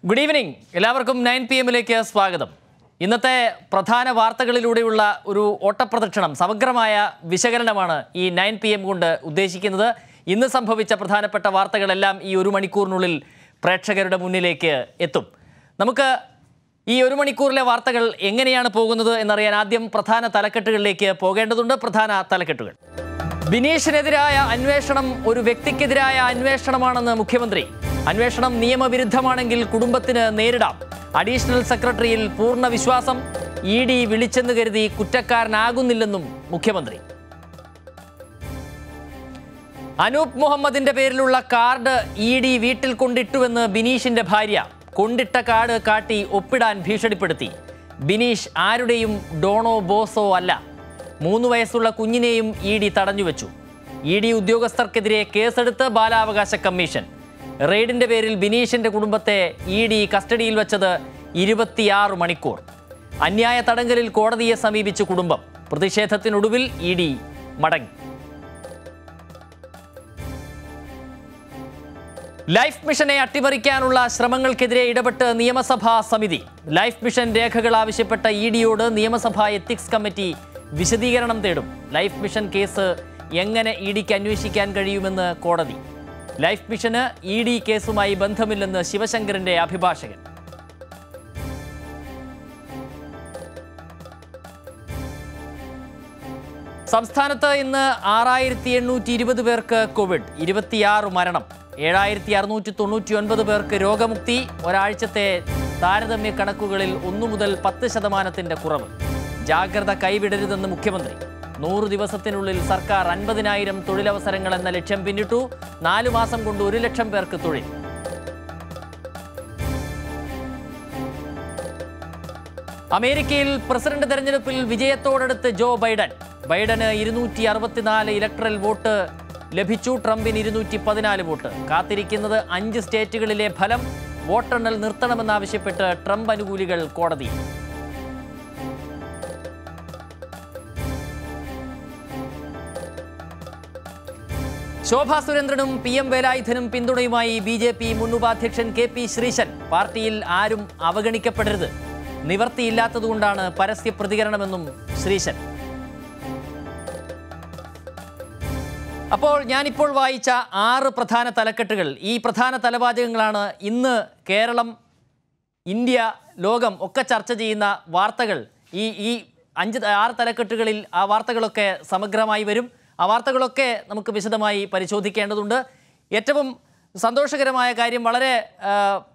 Good evening എല്ലാവർക്കും nine P എമ്മിലേക്ക് സ്വാഗതം ഇന്നത്തെ പ്രധാന വാർത്തകളിലൂടെയുള്ള ഒരു ഓട്ടപ്രദക്ഷിണം സമഗ്രമായ വിശകലനമാണ് ഈ നയൻ പി എം കൊണ്ട് ഉദ്ദേശിക്കുന്നത് ഇന്ന് സംഭവിച്ച പ്രധാനപ്പെട്ട വാർത്തകളെല്ലാം ഈ ഒരു മണിക്കൂറിനുള്ളിൽ പ്രേക്ഷകരുടെ മുന്നിലേക്ക് എത്തും നമുക്ക് ഈ ഒരു മണിക്കൂറിലെ വാർത്തകൾ എങ്ങനെയാണ് പോകുന്നത് എന്നറിയാൻ ആദ്യം പ്രധാന തലക്കെട്ടുകളിലേക്ക് പോകേണ്ടതുണ്ട് പ്രധാന തലക്കെട്ടുകൾ ബിനീഷിനെതിരായ അന്വേഷണം ഒരു വ്യക്തിക്കെതിരായ അന്വേഷണമാണെന്ന് മുഖ്യമന്ത്രി അന്വേഷണം നിയമവിരുദ്ധമാണെങ്കിൽ കുടുംബത്തിന് നേരിടാം അഡീഷണൽ സെക്രട്ടറിയിൽ പൂർണ്ണ വിശ്വാസം ഇ ഡി വിളിച്ചെന്ന് കരുതി കുറ്റക്കാരനാകുന്നില്ലെന്നും മുഖ്യമന്ത്രി അനൂപ് മുഹമ്മദിന്റെ പേരിലുള്ള കാർഡ് ഇ ഡി വീട്ടിൽ കൊണ്ടിട്ടുവെന്ന് ബിനീഷിന്റെ ഭാര്യ കൊണ്ടിട്ട കാർഡ് കാട്ടി ഒപ്പിടാൻ ഭീഷണിപ്പെടുത്തി ബിനീഷ് ആരുടെയും ഡോണോ ബോസോ അല്ല മൂന്ന് വയസ്സുള്ള കുഞ്ഞിനെയും ഇ ഡി തടഞ്ഞുവെച്ചു ഇ ഡി ഉദ്യോഗസ്ഥർക്കെതിരെ കേസെടുത്ത് ബാലാവകാശ കമ്മീഷൻ റെയ്ഡിന്റെ പേരിൽ ബിനീഷിന്റെ കുടുംബത്തെ ഇ ഡി കസ്റ്റഡിയിൽ വെച്ചത് ഇരുപത്തിയാറ് മണിക്കൂർ അന്യായ തടങ്കലിൽ കോടതിയെ സമീപിച്ചു കുടുംബം പ്രതിഷേധത്തിനൊടുവിൽ ഇ ഡി മടങ്ങി ലൈഫ് മിഷനെ അട്ടിമറിക്കാനുള്ള ശ്രമങ്ങൾക്കെതിരെ ഇടപെട്ട് നിയമസഭാ സമിതി ലൈഫ് മിഷൻ രേഖകൾ ആവശ്യപ്പെട്ട ഇ ഡിയോട് നിയമസഭാ എത്തിക്സ് കമ്മിറ്റി വിശദീകരണം തേടും ലൈഫ് മിഷൻ കേസ് എങ്ങനെ ഇ ഡിക്ക് അന്വേഷിക്കാൻ കഴിയുമെന്ന് കോടതി ലൈഫ് മിഷന് ഇ ഡി കേസുമായി ബന്ധമില്ലെന്ന് ശിവശങ്കരന്റെ അഭിഭാഷകൻ സംസ്ഥാനത്ത് ഇന്ന് ആറായിരത്തി എണ്ണൂറ്റി ഇരുപത് പേർക്ക് കോവിഡ് ഇരുപത്തിയാറ് മരണം ഏഴായിരത്തി അറുന്നൂറ്റി തൊണ്ണൂറ്റി ഒൻപത് പേർക്ക് രോഗമുക്തി ഒരാഴ്ചത്തെ താരതമ്യ കണക്കുകളിൽ ഒന്നു മുതൽ പത്ത് ശതമാനത്തിന്റെ കുറവ് ജാഗ്രത കൈവിടരുതെന്ന് മുഖ്യമന്ത്രി നൂറ് ദിവസത്തിനുള്ളിൽ സർക്കാർ അൻപതിനായിരം തൊഴിലവസരങ്ങൾ എന്ന ലക്ഷ്യം പിന്നിട്ടു നാലു മാസം കൊണ്ട് ഒരു ലക്ഷം പേർക്ക് തൊഴിൽ അമേരിക്കയിൽ പ്രസിഡന്റ് തെരഞ്ഞെടുപ്പിൽ വിജയത്തോടടുത്ത് ജോ ബൈഡൻ ബൈഡന് ഇരുന്നൂറ്റി അറുപത്തിനാല് ഇലക്ട്രൽ വോട്ട് ലഭിച്ചു ട്രംപിന് ഇരുന്നൂറ്റി പതിനാല് വോട്ട് കാത്തിരിക്കുന്നത് അഞ്ച് സ്റ്റേറ്റുകളിലെ ഫലം വോട്ടെണ്ണൽ നിർത്തണമെന്നാവശ്യപ്പെട്ട് ട്രംപ് അനുകൂലികൾ കോടതിയിൽ ശോഭാ സുരേന്ദ്രനും പി എം വേലായുധനും പിന്തുണയുമായി ബി ജെ പി മുൻ ഉപാധ്യക്ഷൻ കെ പി ശ്രീശൻ പാർട്ടിയിൽ ആരും അവഗണിക്കപ്പെടരുത് നിവർത്തിയില്ലാത്തതുകൊണ്ടാണ് പരസ്യ പ്രതികരണമെന്നും ശ്രീശൻ അപ്പോൾ ഞാനിപ്പോൾ വായിച്ച ആറ് പ്രധാന തലക്കെട്ടുകൾ ഈ പ്രധാന തലവാചകങ്ങളാണ് ഇന്ന് കേരളം ഇന്ത്യ ലോകം ഒക്കെ ചർച്ച ചെയ്യുന്ന വാർത്തകൾ ഈ ഈ അഞ്ച് ആറ് തലക്കെട്ടുകളിൽ ആ വാർത്തകളൊക്കെ സമഗ്രമായി വരും ആ വാർത്തകളൊക്കെ നമുക്ക് വിശദമായി പരിശോധിക്കേണ്ടതുണ്ട് ഏറ്റവും സന്തോഷകരമായ കാര്യം വളരെ ആ,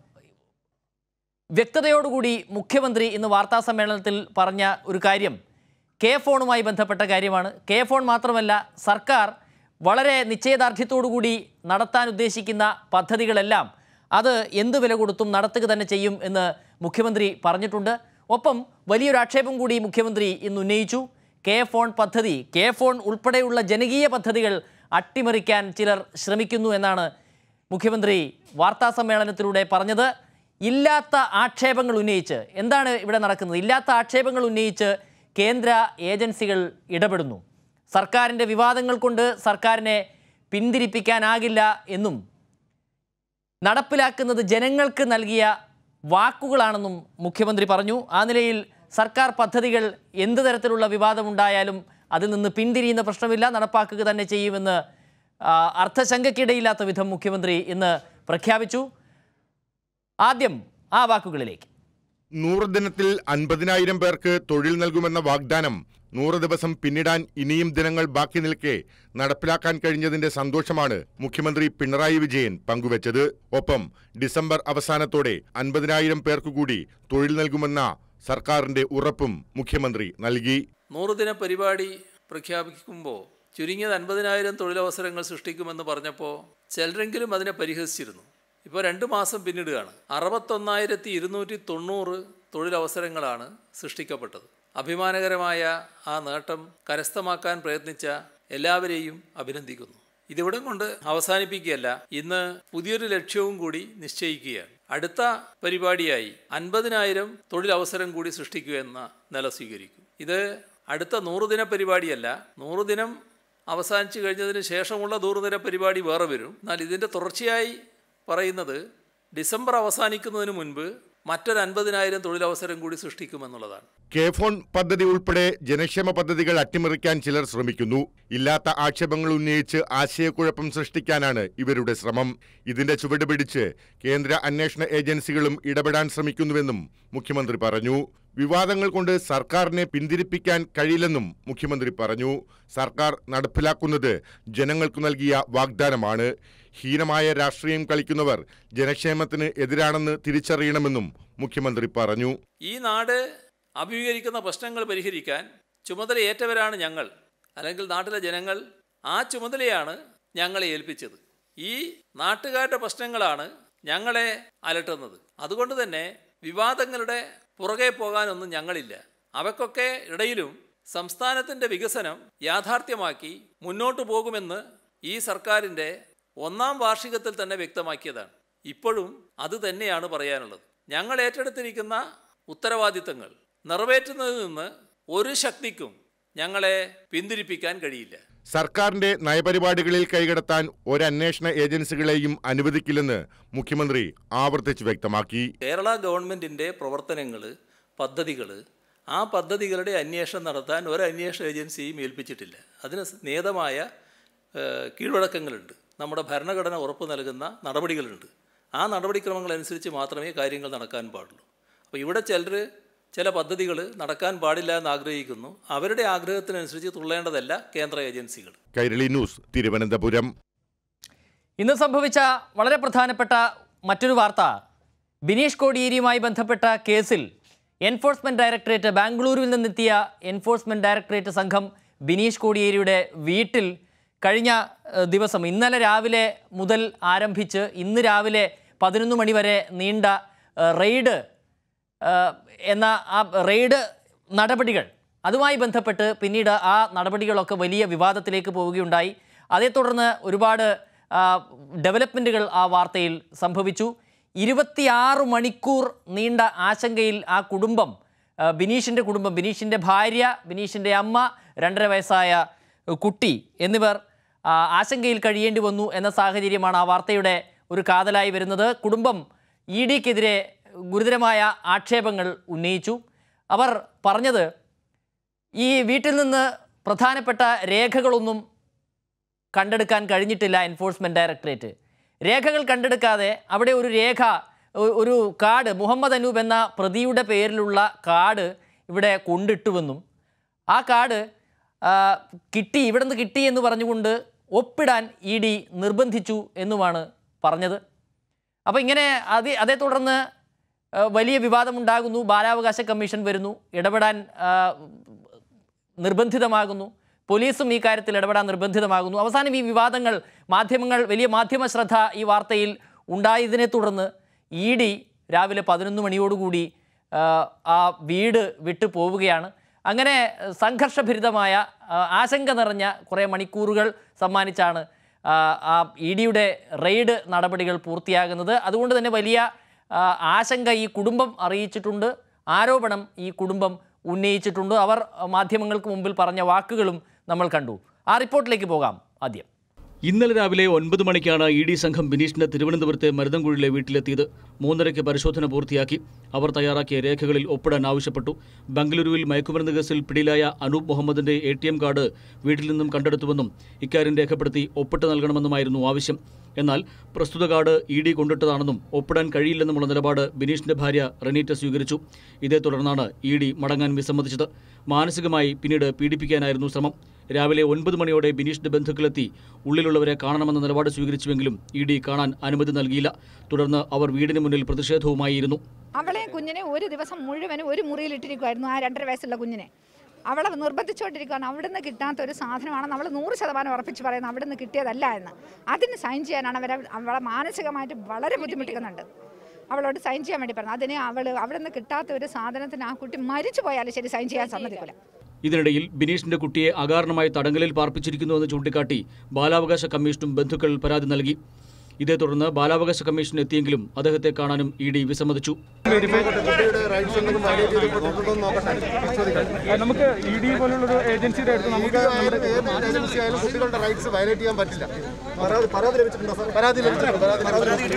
വ്യക്തതയോടുകൂടി മുഖ്യമന്ത്രി ഇന്ന് വാർത്താ സമ്മേളനത്തിൽ പറഞ്ഞ ഒരു കാര്യം കെ ഫോണുമായി ബന്ധപ്പെട്ട കാര്യമാണ് കെ ഫോൺ മാത്രമല്ല സർക്കാർ വളരെ നിശ്ചയദാർഢ്യത്തോടുകൂടി നടത്താൻ ഉദ്ദേശിക്കുന്ന പദ്ധതികളെല്ലാം അത് എന്ത് വില കൊടുത്തും നടത്തുക തന്നെ ചെയ്യും എന്ന് മുഖ്യമന്ത്രി പറഞ്ഞിട്ടുണ്ട് ഒപ്പം വലിയൊരു ആക്ഷേപം കൂടി മുഖ്യമന്ത്രി ഇന്ന് ഉന്നയിച്ചു കെ ഫോൺ പദ്ധതി കെ ഫോൺ ഉൾപ്പെടെയുള്ള ജനകീയ പദ്ധതികൾ അട്ടിമറിക്കാൻ ചിലർ ശ്രമിക്കുന്നു എന്നാണ് മുഖ്യമന്ത്രി വാർത്താ സമ്മേളനത്തിലൂടെ പറഞ്ഞത് ഇല്ലാത്ത ആക്ഷേപങ്ങൾ ഉന്നയിച്ച് എന്താണ് ഇവിടെ നടക്കുന്നത് ഇല്ലാത്ത ആക്ഷേപങ്ങൾ ഉന്നയിച്ച് കേന്ദ്ര ഏജൻസികൾ ഇടപെടുന്നു സർക്കാരിൻ്റെ വിവാദങ്ങൾ കൊണ്ട് സർക്കാരിനെ പിന്തിരിപ്പിക്കാനാകില്ല എന്നും നടപ്പിലാക്കുന്നത് ജനങ്ങൾക്ക് നൽകിയ വാക്കുകളാണെന്നും മുഖ്യമന്ത്രി പറഞ്ഞു ആ നിലയിൽ സർക്കാർ പദ്ധതികൾ എന്ത് തരത്തിലുള്ള വിവാദമുണ്ടായാലും അതിൽ നിന്ന് പിന്തിരിയുന്ന പ്രശ്നമില്ല നടപ്പാക്കുക തന്നെ ചെയ്യുമെന്ന് ആ, അർത്ഥശങ്കയ്ക്കിടയില്ലാത്ത വിധം മുഖ്യമന്ത്രി ഇന്ന് പ്രഖ്യാപിച്ചു ആദ്യം ആ വാക്കുകളിലേക്ക് നൂറ് ദിനത്തിൽ അൻപതിനായിരം പേർക്ക് തൊഴിൽ നൽകുമെന്ന വാഗ്ദാനം നൂറ് ദിവസം പിന്നിടാൻ ഇനിയും ദിനങ്ങൾ ബാക്കി നിൽക്കെ നടപ്പിലാക്കാൻ കഴിഞ്ഞതിന്റെ സന്തോഷമാണ് മുഖ്യമന്ത്രി പിണറായി വിജയൻ പങ്കുവച്ചത് ഒപ്പം ഡിസംബർ അവസാനത്തോടെ അൻപതിനായിരം പേർക്കുകൂടി തൊഴിൽ നൽകുമെന്ന സർക്കാരിന്റെ ഉറപ്പും മുഖ്യമന്ത്രി നൽകി നൂറുദിന പരിപാടി പ്രഖ്യാപിക്കുമ്പോൾ ചുരുങ്ങിയത് അൻപതിനായിരം തൊഴിലവസരങ്ങൾ സൃഷ്ടിക്കുമെന്ന് പറഞ്ഞപ്പോൾ ചിലരെങ്കിലും അതിനെ പരിഹസിച്ചിരുന്നു ഇപ്പോൾ രണ്ട് മാസം പിന്നിടുകയാണ് അറുപത്തൊന്നായിരത്തി ഇരുന്നൂറ്റി തൊണ്ണൂറ് തൊഴിലവസരങ്ങളാണ് സൃഷ്ടിക്കപ്പെട്ടത് അഭിമാനകരമായ ആ നേട്ടം കരസ്ഥമാക്കാൻ പ്രയത്നിച്ച എല്ലാവരെയും അഭിനന്ദിക്കുന്നു ഇതിവിടം കൊണ്ട് അവസാനിപ്പിക്കുകയല്ല ഇന്ന് പുതിയൊരു ലക്ഷ്യവും കൂടി നിശ്ചയിക്കുകയാണ് അടുത്ത പരിപാടിയായി അൻപതിനായിരം തൊഴിലവസരം കൂടി സൃഷ്ടിക്കുക എന്ന നില സ്വീകരിക്കും ഇത് അടുത്ത നൂറുദിന പരിപാടിയല്ല നൂറുദിനം അവസാനിച്ചു കഴിഞ്ഞതിന് ശേഷമുള്ള നൂറുദിന പരിപാടി വേറെ വരും എന്നാൽ ഇതിൻ്റെ തുടർച്ചയായി പറയുന്നത് ഡിസംബർ അവസാനിക്കുന്നതിന് മുൻപ് മറ്റൊരു അൻപതിനായിരം തൊഴിലവസരം കൂടി സൃഷ്ടിക്കുമെന്നുള്ളതാണ് കെ ഫോൺ പദ്ധതി ഉൾപ്പെടെ ജനക്ഷേമ പദ്ധതികൾ അട്ടിമറിക്കാൻ ചിലർ ശ്രമിക്കുന്നു ഇല്ലാത്ത ആക്ഷേപങ്ങൾ ഉന്നയിച്ച് ആശയക്കുഴപ്പം സൃഷ്ടിക്കാനാണ് ഇവരുടെ ശ്രമം ഇതിന്റെ ചുവട് പിടിച്ച് കേന്ദ്ര അന്വേഷണ ഏജൻസികളും ഇടപെടാൻ ശ്രമിക്കുന്നുവെന്നും മുഖ്യമന്ത്രി പറഞ്ഞു വിവാദങ്ങൾ കൊണ്ട് സർക്കാരിനെ പിന്തിരിപ്പിക്കാൻ കഴിയില്ലെന്നും മുഖ്യമന്ത്രി പറഞ്ഞു സർക്കാർ നടപ്പിലാക്കുന്നത് ജനങ്ങൾക്ക് നൽകിയ വാഗ്ദാനമാണ് ഹീനമായ രാഷ്ട്രീയം കളിക്കുന്നവർ ജനക്ഷേമത്തിന് എതിരാണെന്ന് തിരിച്ചറിയണമെന്നും മുഖ്യമന്ത്രി പറഞ്ഞു ഈ നാട് അഭിമുഖീകരിക്കുന്ന പ്രശ്നങ്ങൾ പരിഹരിക്കാൻ ചുമതലയേറ്റവരാണ് ഞങ്ങൾ അല്ലെങ്കിൽ നാട്ടിലെ ജനങ്ങൾ ആ ചുമതലയാണ് ഞങ്ങളെ ഏൽപ്പിച്ചത് ഈ നാട്ടുകാരുടെ പ്രശ്നങ്ങളാണ് ഞങ്ങളെ അലട്ടുന്നത് അതുകൊണ്ട് തന്നെ വിവാദങ്ങളുടെ പുറകെ പോകാനൊന്നും ഞങ്ങളില്ല അവക്കൊക്കെ ഇടയിലും സംസ്ഥാനത്തിൻ്റെ വികസനം യാഥാർത്ഥ്യമാക്കി മുന്നോട്ടു പോകുമെന്ന് ഈ സർക്കാരിൻ്റെ ഒന്നാം വാർഷികത്തിൽ തന്നെ വ്യക്തമാക്കിയതാണ് ഇപ്പോഴും അത് തന്നെയാണ് പറയാനുള്ളത് ഞങ്ങൾ ഏറ്റെടുത്തിരിക്കുന്ന ഉത്തരവാദിത്തങ്ങൾ നിറവേറ്റുന്നതിൽ നിന്ന് ഒരു ശക്തിക്കും ഞങ്ങളെ പിന്തിരിപ്പിക്കാൻ കഴിയില്ല സർക്കാരിന്റെ നയപരിപാടികളിൽ കൈകടത്താൻ ഒരന്വേഷണ ഏജൻസികളെയും അനുവദിക്കില്ലെന്ന് മുഖ്യമന്ത്രി ആവർത്തിച്ച് വ്യക്തമാക്കി കേരള ഗവൺമെൻറ്റിൻ്റെ പ്രവർത്തനങ്ങൾ പദ്ധതികൾ ആ പദ്ധതികളുടെ അന്വേഷണം നടത്താൻ ഒരു അന്വേഷണ ഏജൻസിയും ഏൽപ്പിച്ചിട്ടില്ല അതിന് നിയതമായ ഏഹ്, കീഴ്വഴക്കങ്ങളുണ്ട് നമ്മുടെ ഭരണഘടന ഉറപ്പ് നൽകുന്ന നടപടികളുണ്ട് ആ നടപടിക്രമങ്ങൾ അനുസരിച്ച് മാത്രമേ കാര്യങ്ങൾ നടക്കാൻ പാടുള്ളൂ അപ്പോൾ ഇവിടെ ചിലർ ചില പദ്ധതികൾ നടക്കാൻ പാടില്ല എന്ന് ആഗ്രഹിക്കുന്നു അവരുടെ ആഗ്രഹത്തിനനുസരിച്ച് തുള്ളേണ്ടതല്ല കേന്ദ്ര ഏജൻസികൾ കൈരളി ന്യൂസ് തിരുവനന്തപുരം ഇന്ന് സംഭവിച്ച വളരെ പ്രധാനപ്പെട്ട മറ്റൊരു വാർത്ത ബിനീഷ് കോടിയേരിയുമായി ബന്ധപ്പെട്ട കേസിൽ എൻഫോഴ്സ്മെന്റ് ഡയറക്ടറേറ്റ് ബാംഗ്ലൂരുവിൽ നിന്നെത്തിയ എൻഫോഴ്സ്മെന്റ് ഡയറക്ടറേറ്റ് സംഘം ബിനീഷ് കോടിയേരിയുടെ വീട്ടിൽ കഴിഞ്ഞ ഏഹ്, ദിവസം ഇന്നലെ രാവിലെ മുതൽ ആരംഭിച്ച് ഇന്ന് രാവിലെ പതിനൊന്ന് മണി വരെ നീണ്ട ഏഹ്, റെയ്ഡ് ഏഹ്, എന്ന ആ റെയ്ഡ് നടപടികൾ അതുമായി ബന്ധപ്പെട്ട് പിന്നീട് ആ നടപടികളൊക്കെ വലിയ വിവാദത്തിലേക്ക് പോവുകയുണ്ടായി അതേ തുടർന്ന് ഒരുപാട് ആ, ഡെവലപ്മെൻറ്റുകൾ ആ വാർത്തയിൽ സംഭവിച്ചു ഇരുപത്തിയാറ് മണിക്കൂർ നീണ്ട ആശങ്കയിൽ ആ കുടുംബം ആ, ബിനീഷിൻ്റെ കുടുംബം ബിനീഷിൻ്റെ ഭാര്യ ബിനീഷിൻ്റെ അമ്മ രണ്ടര വയസ്സായ കുട്ടി എന്നിവർ ആ, ആശങ്കയിൽ കഴിയേണ്ടി വന്നു എന്ന സാഹചര്യമാണ് ആ വാർത്തയുടെ ഒരു കാതലായി വരുന്നത് കുടുംബം ഇ ഡിക്കെതിരെ ഗുരുതരമായ ആക്ഷേപങ്ങൾ ഉന്നയിച്ചു അവർ പറഞ്ഞത് ഈ വീട്ടിൽ നിന്ന് പ്രധാനപ്പെട്ട രേഖകളൊന്നും കണ്ടെടുക്കാൻ കഴിഞ്ഞിട്ടില്ല എൻഫോഴ്സ്മെൻറ്റ് ഡയറക്ടറേറ്റ് രേഖകൾ കണ്ടെടുക്കാതെ അവിടെ ഒരു രേഖ ഒ- ഒരു കാർഡ് മുഹമ്മദ് അനൂപ് എന്ന പ്രതിയുടെ പേരിലുള്ള കാർഡ് ഇവിടെ കൊണ്ടിട്ടുവെന്നും ആ കാർഡ് ആ, കിട്ടി ഇവിടെ നിന്ന് കിട്ടി എന്ന് പറഞ്ഞുകൊണ്ട് ഒപ്പിടാൻ ഇ ഡി നിർബന്ധിച്ചു എന്നുമാണ് പറഞ്ഞത് അപ്പോൾ ഇങ്ങനെ അത് അതേ തുടർന്ന് ആ, വലിയ വിവാദമുണ്ടാകുന്നു ബാലാവകാശ കമ്മീഷൻ വരുന്നു ഇടപെടാൻ ആ, നിർബന്ധിതമാകുന്നു പോലീസും ഈ കാര്യത്തിൽ ഇടപെടാൻ നിർബന്ധിതമാകുന്നു അവസാനം ഈ വിവാദങ്ങൾ മാധ്യമങ്ങൾ വലിയ മാധ്യമ ശ്രദ്ധ ഈ വാർത്തയിൽ ഉണ്ടായതിനെ തുടർന്ന് ഇ ഡി രാവിലെ പതിനൊന്ന് മണിയോടുകൂടി ആ, ആ വീട് വിട്ടു പോവുകയാണ് അങ്ങനെ സംഘർഷഭരിതമായ ആ, ആശങ്ക നിറഞ്ഞ കുറേ മണിക്കൂറുകൾ സമ്മാനിച്ചാണ് ആ, ആ ഇ ഡിയുടെ റെയ്ഡ് നടപടികൾ പൂർത്തിയാകുന്നത് അതുകൊണ്ട് തന്നെ വലിയ ആ, ആശങ്ക ഈ കുടുംബം അറിയിച്ചിട്ടുണ്ട് ആരോപണം ഈ കുടുംബം ഉന്നയിച്ചിട്ടുണ്ട് അവർ മാധ്യമങ്ങൾക്ക് മുമ്പിൽ പറഞ്ഞ വാക്കുകളും നമ്മൾ കണ്ടു ആ റിപ്പോർട്ടിലേക്ക് പോകാം ആദ്യം ഇന്നലെ രാവിലെ ഒൻപത് മണിക്കാണ് ഇ ഡി സംഘം ബിനീഷിന്റെ തിരുവനന്തപുരത്തെ മരുതൻകുഴിയിലെ വീട്ടിലെത്തിയത് മൂന്നരയ്ക്ക് പരിശോധന പൂർത്തിയാക്കി അവർ തയ്യാറാക്കിയ രേഖകളിൽ ഒപ്പിടാൻ ആവശ്യപ്പെട്ടു ബംഗളൂരുവിൽ മയക്കുമരുന്ന് കേസിൽ പിടിയിലായ അനൂപ് മുഹമ്മദിന്റെ എ ടി എം കാർഡ് വീട്ടിൽ നിന്നും കണ്ടെടുത്തുവെന്നും ഇക്കാര്യം രേഖപ്പെടുത്തി ഒപ്പിട്ട് നൽകണമെന്നുമായിരുന്നു ആവശ്യം എന്നാൽ പ്രസ്തുത കാർഡ് ഇ ഡി കൊണ്ടിട്ടതാണെന്നും ഒപ്പിടാൻ കഴിയില്ലെന്നുമുള്ള നിലപാട് ബിനീഷിന്റെ ഭാര്യ റെനീറ്റ സ്വീകരിച്ചു ഇതേ തുടർന്നാണ് ഇ ഡി മടങ്ങാൻ വിസമ്മതിച്ചത് മാനസികമായി പിന്നീട് പീഡിപ്പിക്കാനായിരുന്നു ശ്രമം രാവിലെ ഒൻപത് മണിയോടെ ബിനീഷിന്റെ ബന്ധുക്കളെത്തി ഉള്ളിലുള്ളവരെ കാണണമെന്ന നിലപാട് സ്വീകരിച്ചുവെങ്കിലും ഇ ഡി കാണാൻ അനുമതി നൽകിയില്ല തുടർന്ന് അവർ വീടിന് മുന്നിൽ പ്രതിഷേധവുമായിരുന്നു അവളെ കുഞ്ഞിനെ ഒരു ദിവസം മുഴുവനും ഒരു മുറിയിലിട്ടിരിക്കുമായിരുന്നു ആ രണ്ടര വയസ്സുള്ള കുഞ്ഞിനെ അവളെ നിർബന്ധിച്ചുകൊണ്ടിരിക്കുകയാണ് അവിടുന്ന് കിട്ടാത്ത ഒരു സാധനമാണെന്ന് അവൾ നൂറ് ശതമാനം ഉറപ്പിച്ച് പറയുന്നത് അവിടുന്ന് കിട്ടിയതല്ല എന്ന് അതിന് സൈൻ ചെയ്യാനാണ് അവരെ അവളെ മാനസികമായിട്ട് വളരെ ബുദ്ധിമുട്ടിക്കുന്നുണ്ട് അവളോട് സൈൻ ചെയ്യാൻ വേണ്ടി പറഞ്ഞു അതിന് അവൾ അവിടുന്ന് കിട്ടാത്ത ഒരു സാധനത്തിന് ആ കുട്ടി മരിച്ചു പോയാലും ശരി സൈൻ ചെയ്യാൻ സമ്മതിക്കില്ല ഇതിനിടയിൽ ബിനീഷിന്റെ കുട്ടിയെ അകാരണമായി തടങ്കലിൽ പാർപ്പിച്ചിരിക്കുന്നുവെന്ന് ചൂണ്ടിക്കാട്ടി ബാലാവകാശ കമ്മീഷനും ബന്ധുക്കൾ പരാതി നൽകി ഇതേ തുടർന്ന് ബാലാവകാശ കമ്മീഷൻ എത്തിയെങ്കിലും അദ്ദേഹത്തെ കാണാനും ഇ ഡി വിസമ്മതിച്ചു നമുക്ക് ഇ ഡി പോലുള്ളൊരു ഏജൻസിയുടെ അടുത്ത് നമുക്ക് നമ്മുടെ ഏജൻസി ആയാലും കുട്ടികളുടെ റൈറ്റ്സ് വയലേറ്റ് ചെയ്യാൻ പറ്റില്ല പരാതി പരാതി ലഭിച്ചിട്ടുണ്ടോ സാർ പരാതി ലഭിച്ചിട്ടുണ്ട് പരാതി ലഭിച്ചിട്ടുണ്ട്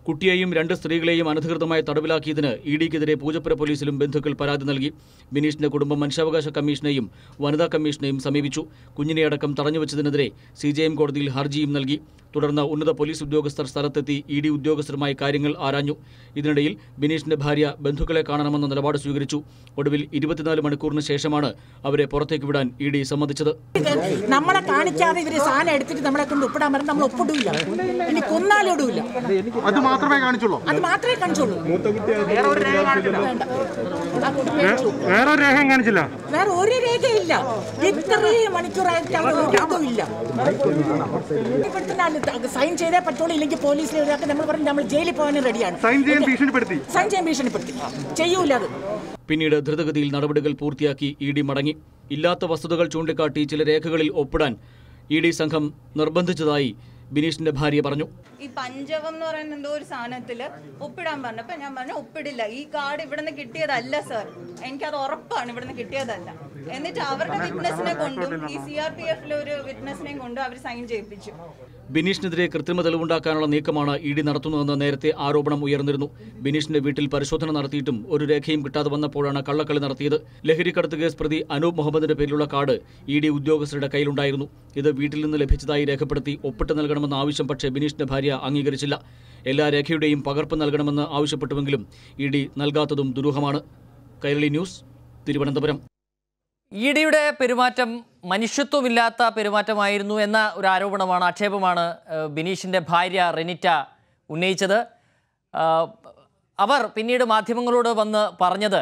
കുട്ടിയെയും രണ്ട് സ്ത്രീകളെയും അനധികൃതമായി തടവിലാക്കിയതിന് ഇ ഡിക്കെതിരെ പൂജപ്പുര പോലീസിലും ബന്ധുക്കൾ പരാതി നൽകി ബിനീഷിന്റെ കുടുംബം മനുഷ്യാവകാശ കമ്മീഷനെയും വനിതാ കമ്മീഷനെയും സമീപിച്ചു കുഞ്ഞിനെ അടക്കം തടഞ്ഞുവച്ചതിനെതിരെ സി ജെ എം കോടതിയിൽ ഹർജിയും നൽകി തുടർന്ന് ഉന്നത പോലീസ് ഉദ്യോഗസ്ഥർ സ്ഥലത്തെത്തി ഇ ഡി ഉദ്യോഗസ്ഥരുമായി കാര്യങ്ങൾ ആരാഞ്ഞു ഇതിനിടയിൽ ബിനീഷിന്റെ ഭാര്യ ബന്ധുക്കളെ കാണണമെന്ന നിലപാട് സ്വീകരിച്ചു ഒടുവിൽ ഇരുപത്തിനാല് മണിക്കൂറിന് ശേഷമാണ് അവരെ പുറത്തേക്ക് വിടാൻ ഇ ഡി സമ്മതിച്ചത് നമ്മളെ കാണിക്കാതെ ഇവര് സാധനം എടുത്തിട്ട് നമ്മളെ കൊണ്ട് ഒപ്പിടാൻ പറഞ്ഞാൽ നമ്മൾ ഒപ്പിടില്ല ഇനി കൊന്നാലും ഇടൂല അത് മാത്രമേ കാണിച്ചുള്ളൂ അത് മാത്രമേ കാണിച്ചുള്ളൂ വേണ്ട. ആ കുട്ടി മേടിച്ചു. വേറെ ഒരു രേഖയും കാണിച്ചില്ല വേറെ ഒരു രേഖയില്ല ഇത്രയും മണിക്കൂറായിട്ട് അവിടെ ഒരു ഇതും ഇല്ല ഇവിടുത്തെ സൈൻ ചെയ്തേ പറ്റുള്ളൂ ഇല്ലെങ്കിൽ പോലീസിൽ ഇതാക്കി നമ്മൾ പറഞ്ഞു നമ്മൾ ജയിലിൽ പോകാനും റെഡിയാണ് സൈൻ ചെയ്യാൻ ഭീഷണിപ്പെടുത്തി സൈൻ ചെയ്യാൻ ഭീഷണിപ്പെടുത്തി ചെയ്യൂല അത് പിന്നീട് ദ്രുതഗതിയിൽ നടപടികൾ പൂർത്തിയാക്കി ഇ ഡി മടങ്ങി ഇല്ലാത്ത വസ്തുതകൾ ചൂണ്ടിക്കാട്ടി ചില രേഖകളിൽ ഒപ്പിടാൻ ഇ ഡി സംഘം നിർബന്ധിച്ചതായി ബിനീഷിന്റെ ഭാര്യ പറഞ്ഞു ഈ പഞ്ചകം എന്ന് പറയുന്ന എന്തോ ഒരു സാധനത്തിൽ ഒപ്പിടാൻ പറഞ്ഞപ്പോ ഞാൻ പറഞ്ഞു ഒപ്പിടില്ല ഈ കാർഡ് ഇവിടുന്ന് കിട്ടിയതല്ല സർ എനിക്കത് ഉറപ്പാണ് ഇവിടുന്ന് കിട്ടിയതല്ല എന്നിട്ട് അവരുടെ വിറ്റ്നസിനെ കൊണ്ടും ഈ സി ആർ പി എഫിലെ ഒരു വിറ്റ്നസിനെയും കൊണ്ടും അവർ സൈൻ ചെയ്യിപ്പിച്ചു ബിനീഷിനെതിരെ കൃത്രിമ തെളിവുണ്ടാക്കാനുള്ള നീക്കമാണ് ഇ ഡി നടത്തുന്നതെന്ന് നേരത്തെ ആരോപണം ഉയർന്നിരുന്നു ബിനീഷിന്റെ വീട്ടിൽ പരിശോധന നടത്തിയിട്ടും ഒരു രേഖയും കിട്ടാതെ വന്നപ്പോഴാണ് കള്ളക്കളി നടത്തിയത് ലഹരിക്കടത്ത് കേസ് പ്രതി അനൂപ് മുഹമ്മദിന്റെ പേരിലുള്ള കാർഡ് ഇ ഡി ഉദ്യോഗസ്ഥരുടെ കയ്യിലുണ്ടായിരുന്നു ഇത് വീട്ടിൽ നിന്ന് ലഭിച്ചതായി രേഖപ്പെടുത്തി ഒപ്പിട്ട് നൽകണമെന്ന ആവശ്യം പക്ഷേ ബിനീഷിന്റെ ഭാര്യ അംഗീകരിച്ചില്ല എല്ലാ രേഖയുടെയും പകർപ്പ് നൽകണമെന്ന് ആവശ്യപ്പെട്ടുവെങ്കിലും ഇ ഡി നൽകാത്തതും ദുരൂഹമാണ് കൈരളി ന്യൂസ് തിരുവനന്തപുരം ഇ ഡിയുടെ പെരുമാറ്റം മനുഷ്യത്വമില്ലാത്ത പെരുമാറ്റമായിരുന്നു എന്ന ഒരു ആരോപണമാണ് ആക്ഷേപമാണ് ഏഹ്, ബിനീഷിൻ്റെ ഭാര്യ റെനിറ്റ ഉന്നയിച്ചത് ആഹ്, അവർ പിന്നീട് മാധ്യമങ്ങളോട് വന്ന് പറഞ്ഞത്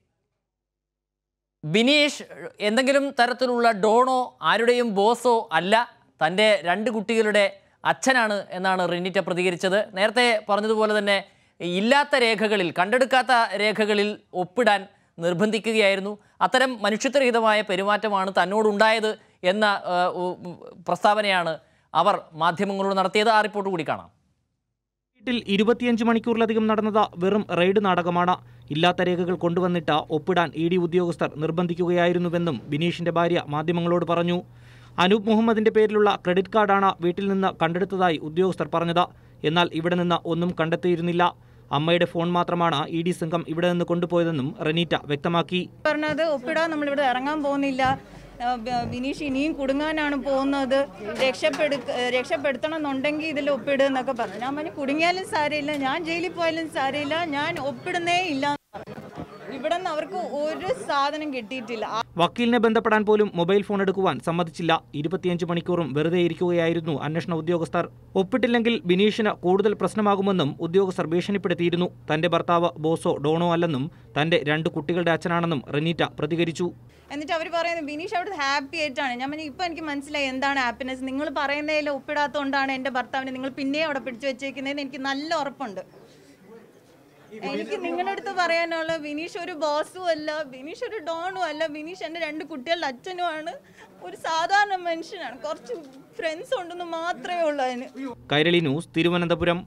ബിനീഷ് എന്തെങ്കിലും തരത്തിലുള്ള ഡോണോ ആരുടെയും ബോസോ അല്ല തൻ്റെ രണ്ട് കുട്ടികളുടെ അച്ഛനാണ് എന്നാണ് റിനിറ്റ പ്രതികരിച്ചത് നേരത്തെ പറഞ്ഞതുപോലെ തന്നെ ഇല്ലാത്ത രേഖകളിൽ കണ്ടെടുക്കാത്ത രേഖകളിൽ ഒപ്പിടാൻ നിർബന്ധിക്കുകയായിരുന്നു അത്തരം മനുഷ്യത്വരഹിതമായ പെരുമാറ്റമാണ് തന്നോടുണ്ടായത് എന്ന ആ, ഉ- ഉ- പ്രസ്താവനയാണ് അവർ മാധ്യമങ്ങളോട് നടത്തിയത് ആ റിപ്പോർട്ട് കൂടി കാണാം വീട്ടിൽ ഇരുപത്തിയഞ്ച് മണിക്കൂറിലധികം നടന്നത് വെറും റെയ്ഡ് നാടകമാണ് ഇല്ലാത്ത രേഖകൾ കൊണ്ടുവന്നിട്ട് ഒപ്പിടാൻ ഇ ഡി ഉദ്യോഗസ്ഥർ നിർബന്ധിക്കുകയായിരുന്നുവെന്നും ബിനീഷിന്റെ ഭാര്യ മാധ്യമങ്ങളോട് പറഞ്ഞു അനൂപ് മുഹമ്മദിന്റെ പേരിലുള്ള ക്രെഡിറ്റ് കാർഡാണ് വീട്ടിൽ നിന്ന് കണ്ടെടുത്തതായി ഉദ്യോഗസ്ഥർ പറഞ്ഞത് എന്നാൽ ഇവിടെ നിന്ന് ഒന്നും കണ്ടെത്തിയിരുന്നില്ല അമ്മയുടെ ഫോൺ മാത്രമാണ് ഇ ഡി സംഘം ഇവിടെ നിന്ന് കൊണ്ടുപോയതെന്നും റെനീറ്റ വ്യക്തമാക്കി പറഞ്ഞത് ഒപ്പിടാൻ നമ്മളിവിടെ ഇറങ്ങാൻ പോകുന്നില്ല ആ, ബ- ബിനീഷ് ഇനിയും കുടുങ്ങാനാണ് പോകുന്നത് രക്ഷപ്പെടു രക്ഷപ്പെടുത്തണം എന്നുണ്ടെങ്കിൽ ഇതിൽ ഒപ്പിടുക എന്നൊക്കെ പറഞ്ഞു ഞാൻ പറഞ്ഞു കുടുങ്ങിയാലും സാരമില്ല ഞാൻ ജയിലിൽ പോയാലും സാരമില്ല ഞാൻ ഒപ്പിടുന്നേ ഇല്ല എന്ന് പറഞ്ഞു. ഇവിടെ നിന്ന് അവർക്ക് ഒരു സാധനം കിട്ടിയിട്ടില്ല ആ വക്കീലിനെ ബന്ധപ്പെടാൻ പോലും മൊബൈൽ ഫോൺ എടുക്കുവാൻ സമ്മതിച്ചില്ല ഇരുപത്തിയഞ്ച് മണിക്കൂറും വെറുതെ ഇരിക്കുകയായിരുന്നു അന്വേഷണ ഉദ്യോഗസ്ഥർ ഒപ്പിട്ടില്ലെങ്കിൽ ബിനീഷിന് കൂടുതൽ പ്രശ്നമാകുമെന്നും ഉദ്യോഗസ്ഥർ ഭീഷണിപ്പെടുത്തിയിരുന്നു തന്റെ ഭർത്താവ് ബോസോ ഡോണോ അല്ലെന്നും തന്റെ രണ്ട് കുട്ടികളുടെ അച്ഛനാണെന്നും റെനീറ്റ പ്രതികരിച്ചു എന്നിട്ട് അവർ പറയുന്നത് ബിനീഷ് അവിടെ ഹാപ്പി ആയിട്ടാണ് ഞാൻ പറഞ്ഞു ഇപ്പം എനിക്ക് മനസ്സിലായി എന്താണ് ഹാപ്പിനെസ് നിങ്ങൾ പറയുന്നതിൽ ഒപ്പിടാത്തതുകൊണ്ടാണ് എൻ്റെ ഭർത്താവിനെ നിങ്ങൾ പിന്നെയും അവിടെ പിടിച്ചു വെച്ചേക്കുന്നതെന്ന് എനിക്ക് നല്ല ഉറപ്പുണ്ട് എനിക്ക് നിങ്ങളുടെ അടുത്ത് പറയാനുള്ള ബിനീഷ് ഒരു ബോസും അല്ല ബിനീഷ് ഒരു ഡോണും അല്ല ബിനീഷ് എൻ്റെ രണ്ട് കുട്ടികളുടെ അച്ഛനുമാണ് ഒരു സാധാരണ മനുഷ്യനാണ് കുറച്ച് ഫ്രണ്ട്സ് ഉണ്ടെന്ന് മാത്രമേ ഉള്ളൂ അതിന് കൈരളി ന്യൂസ് തിരുവനന്തപുരം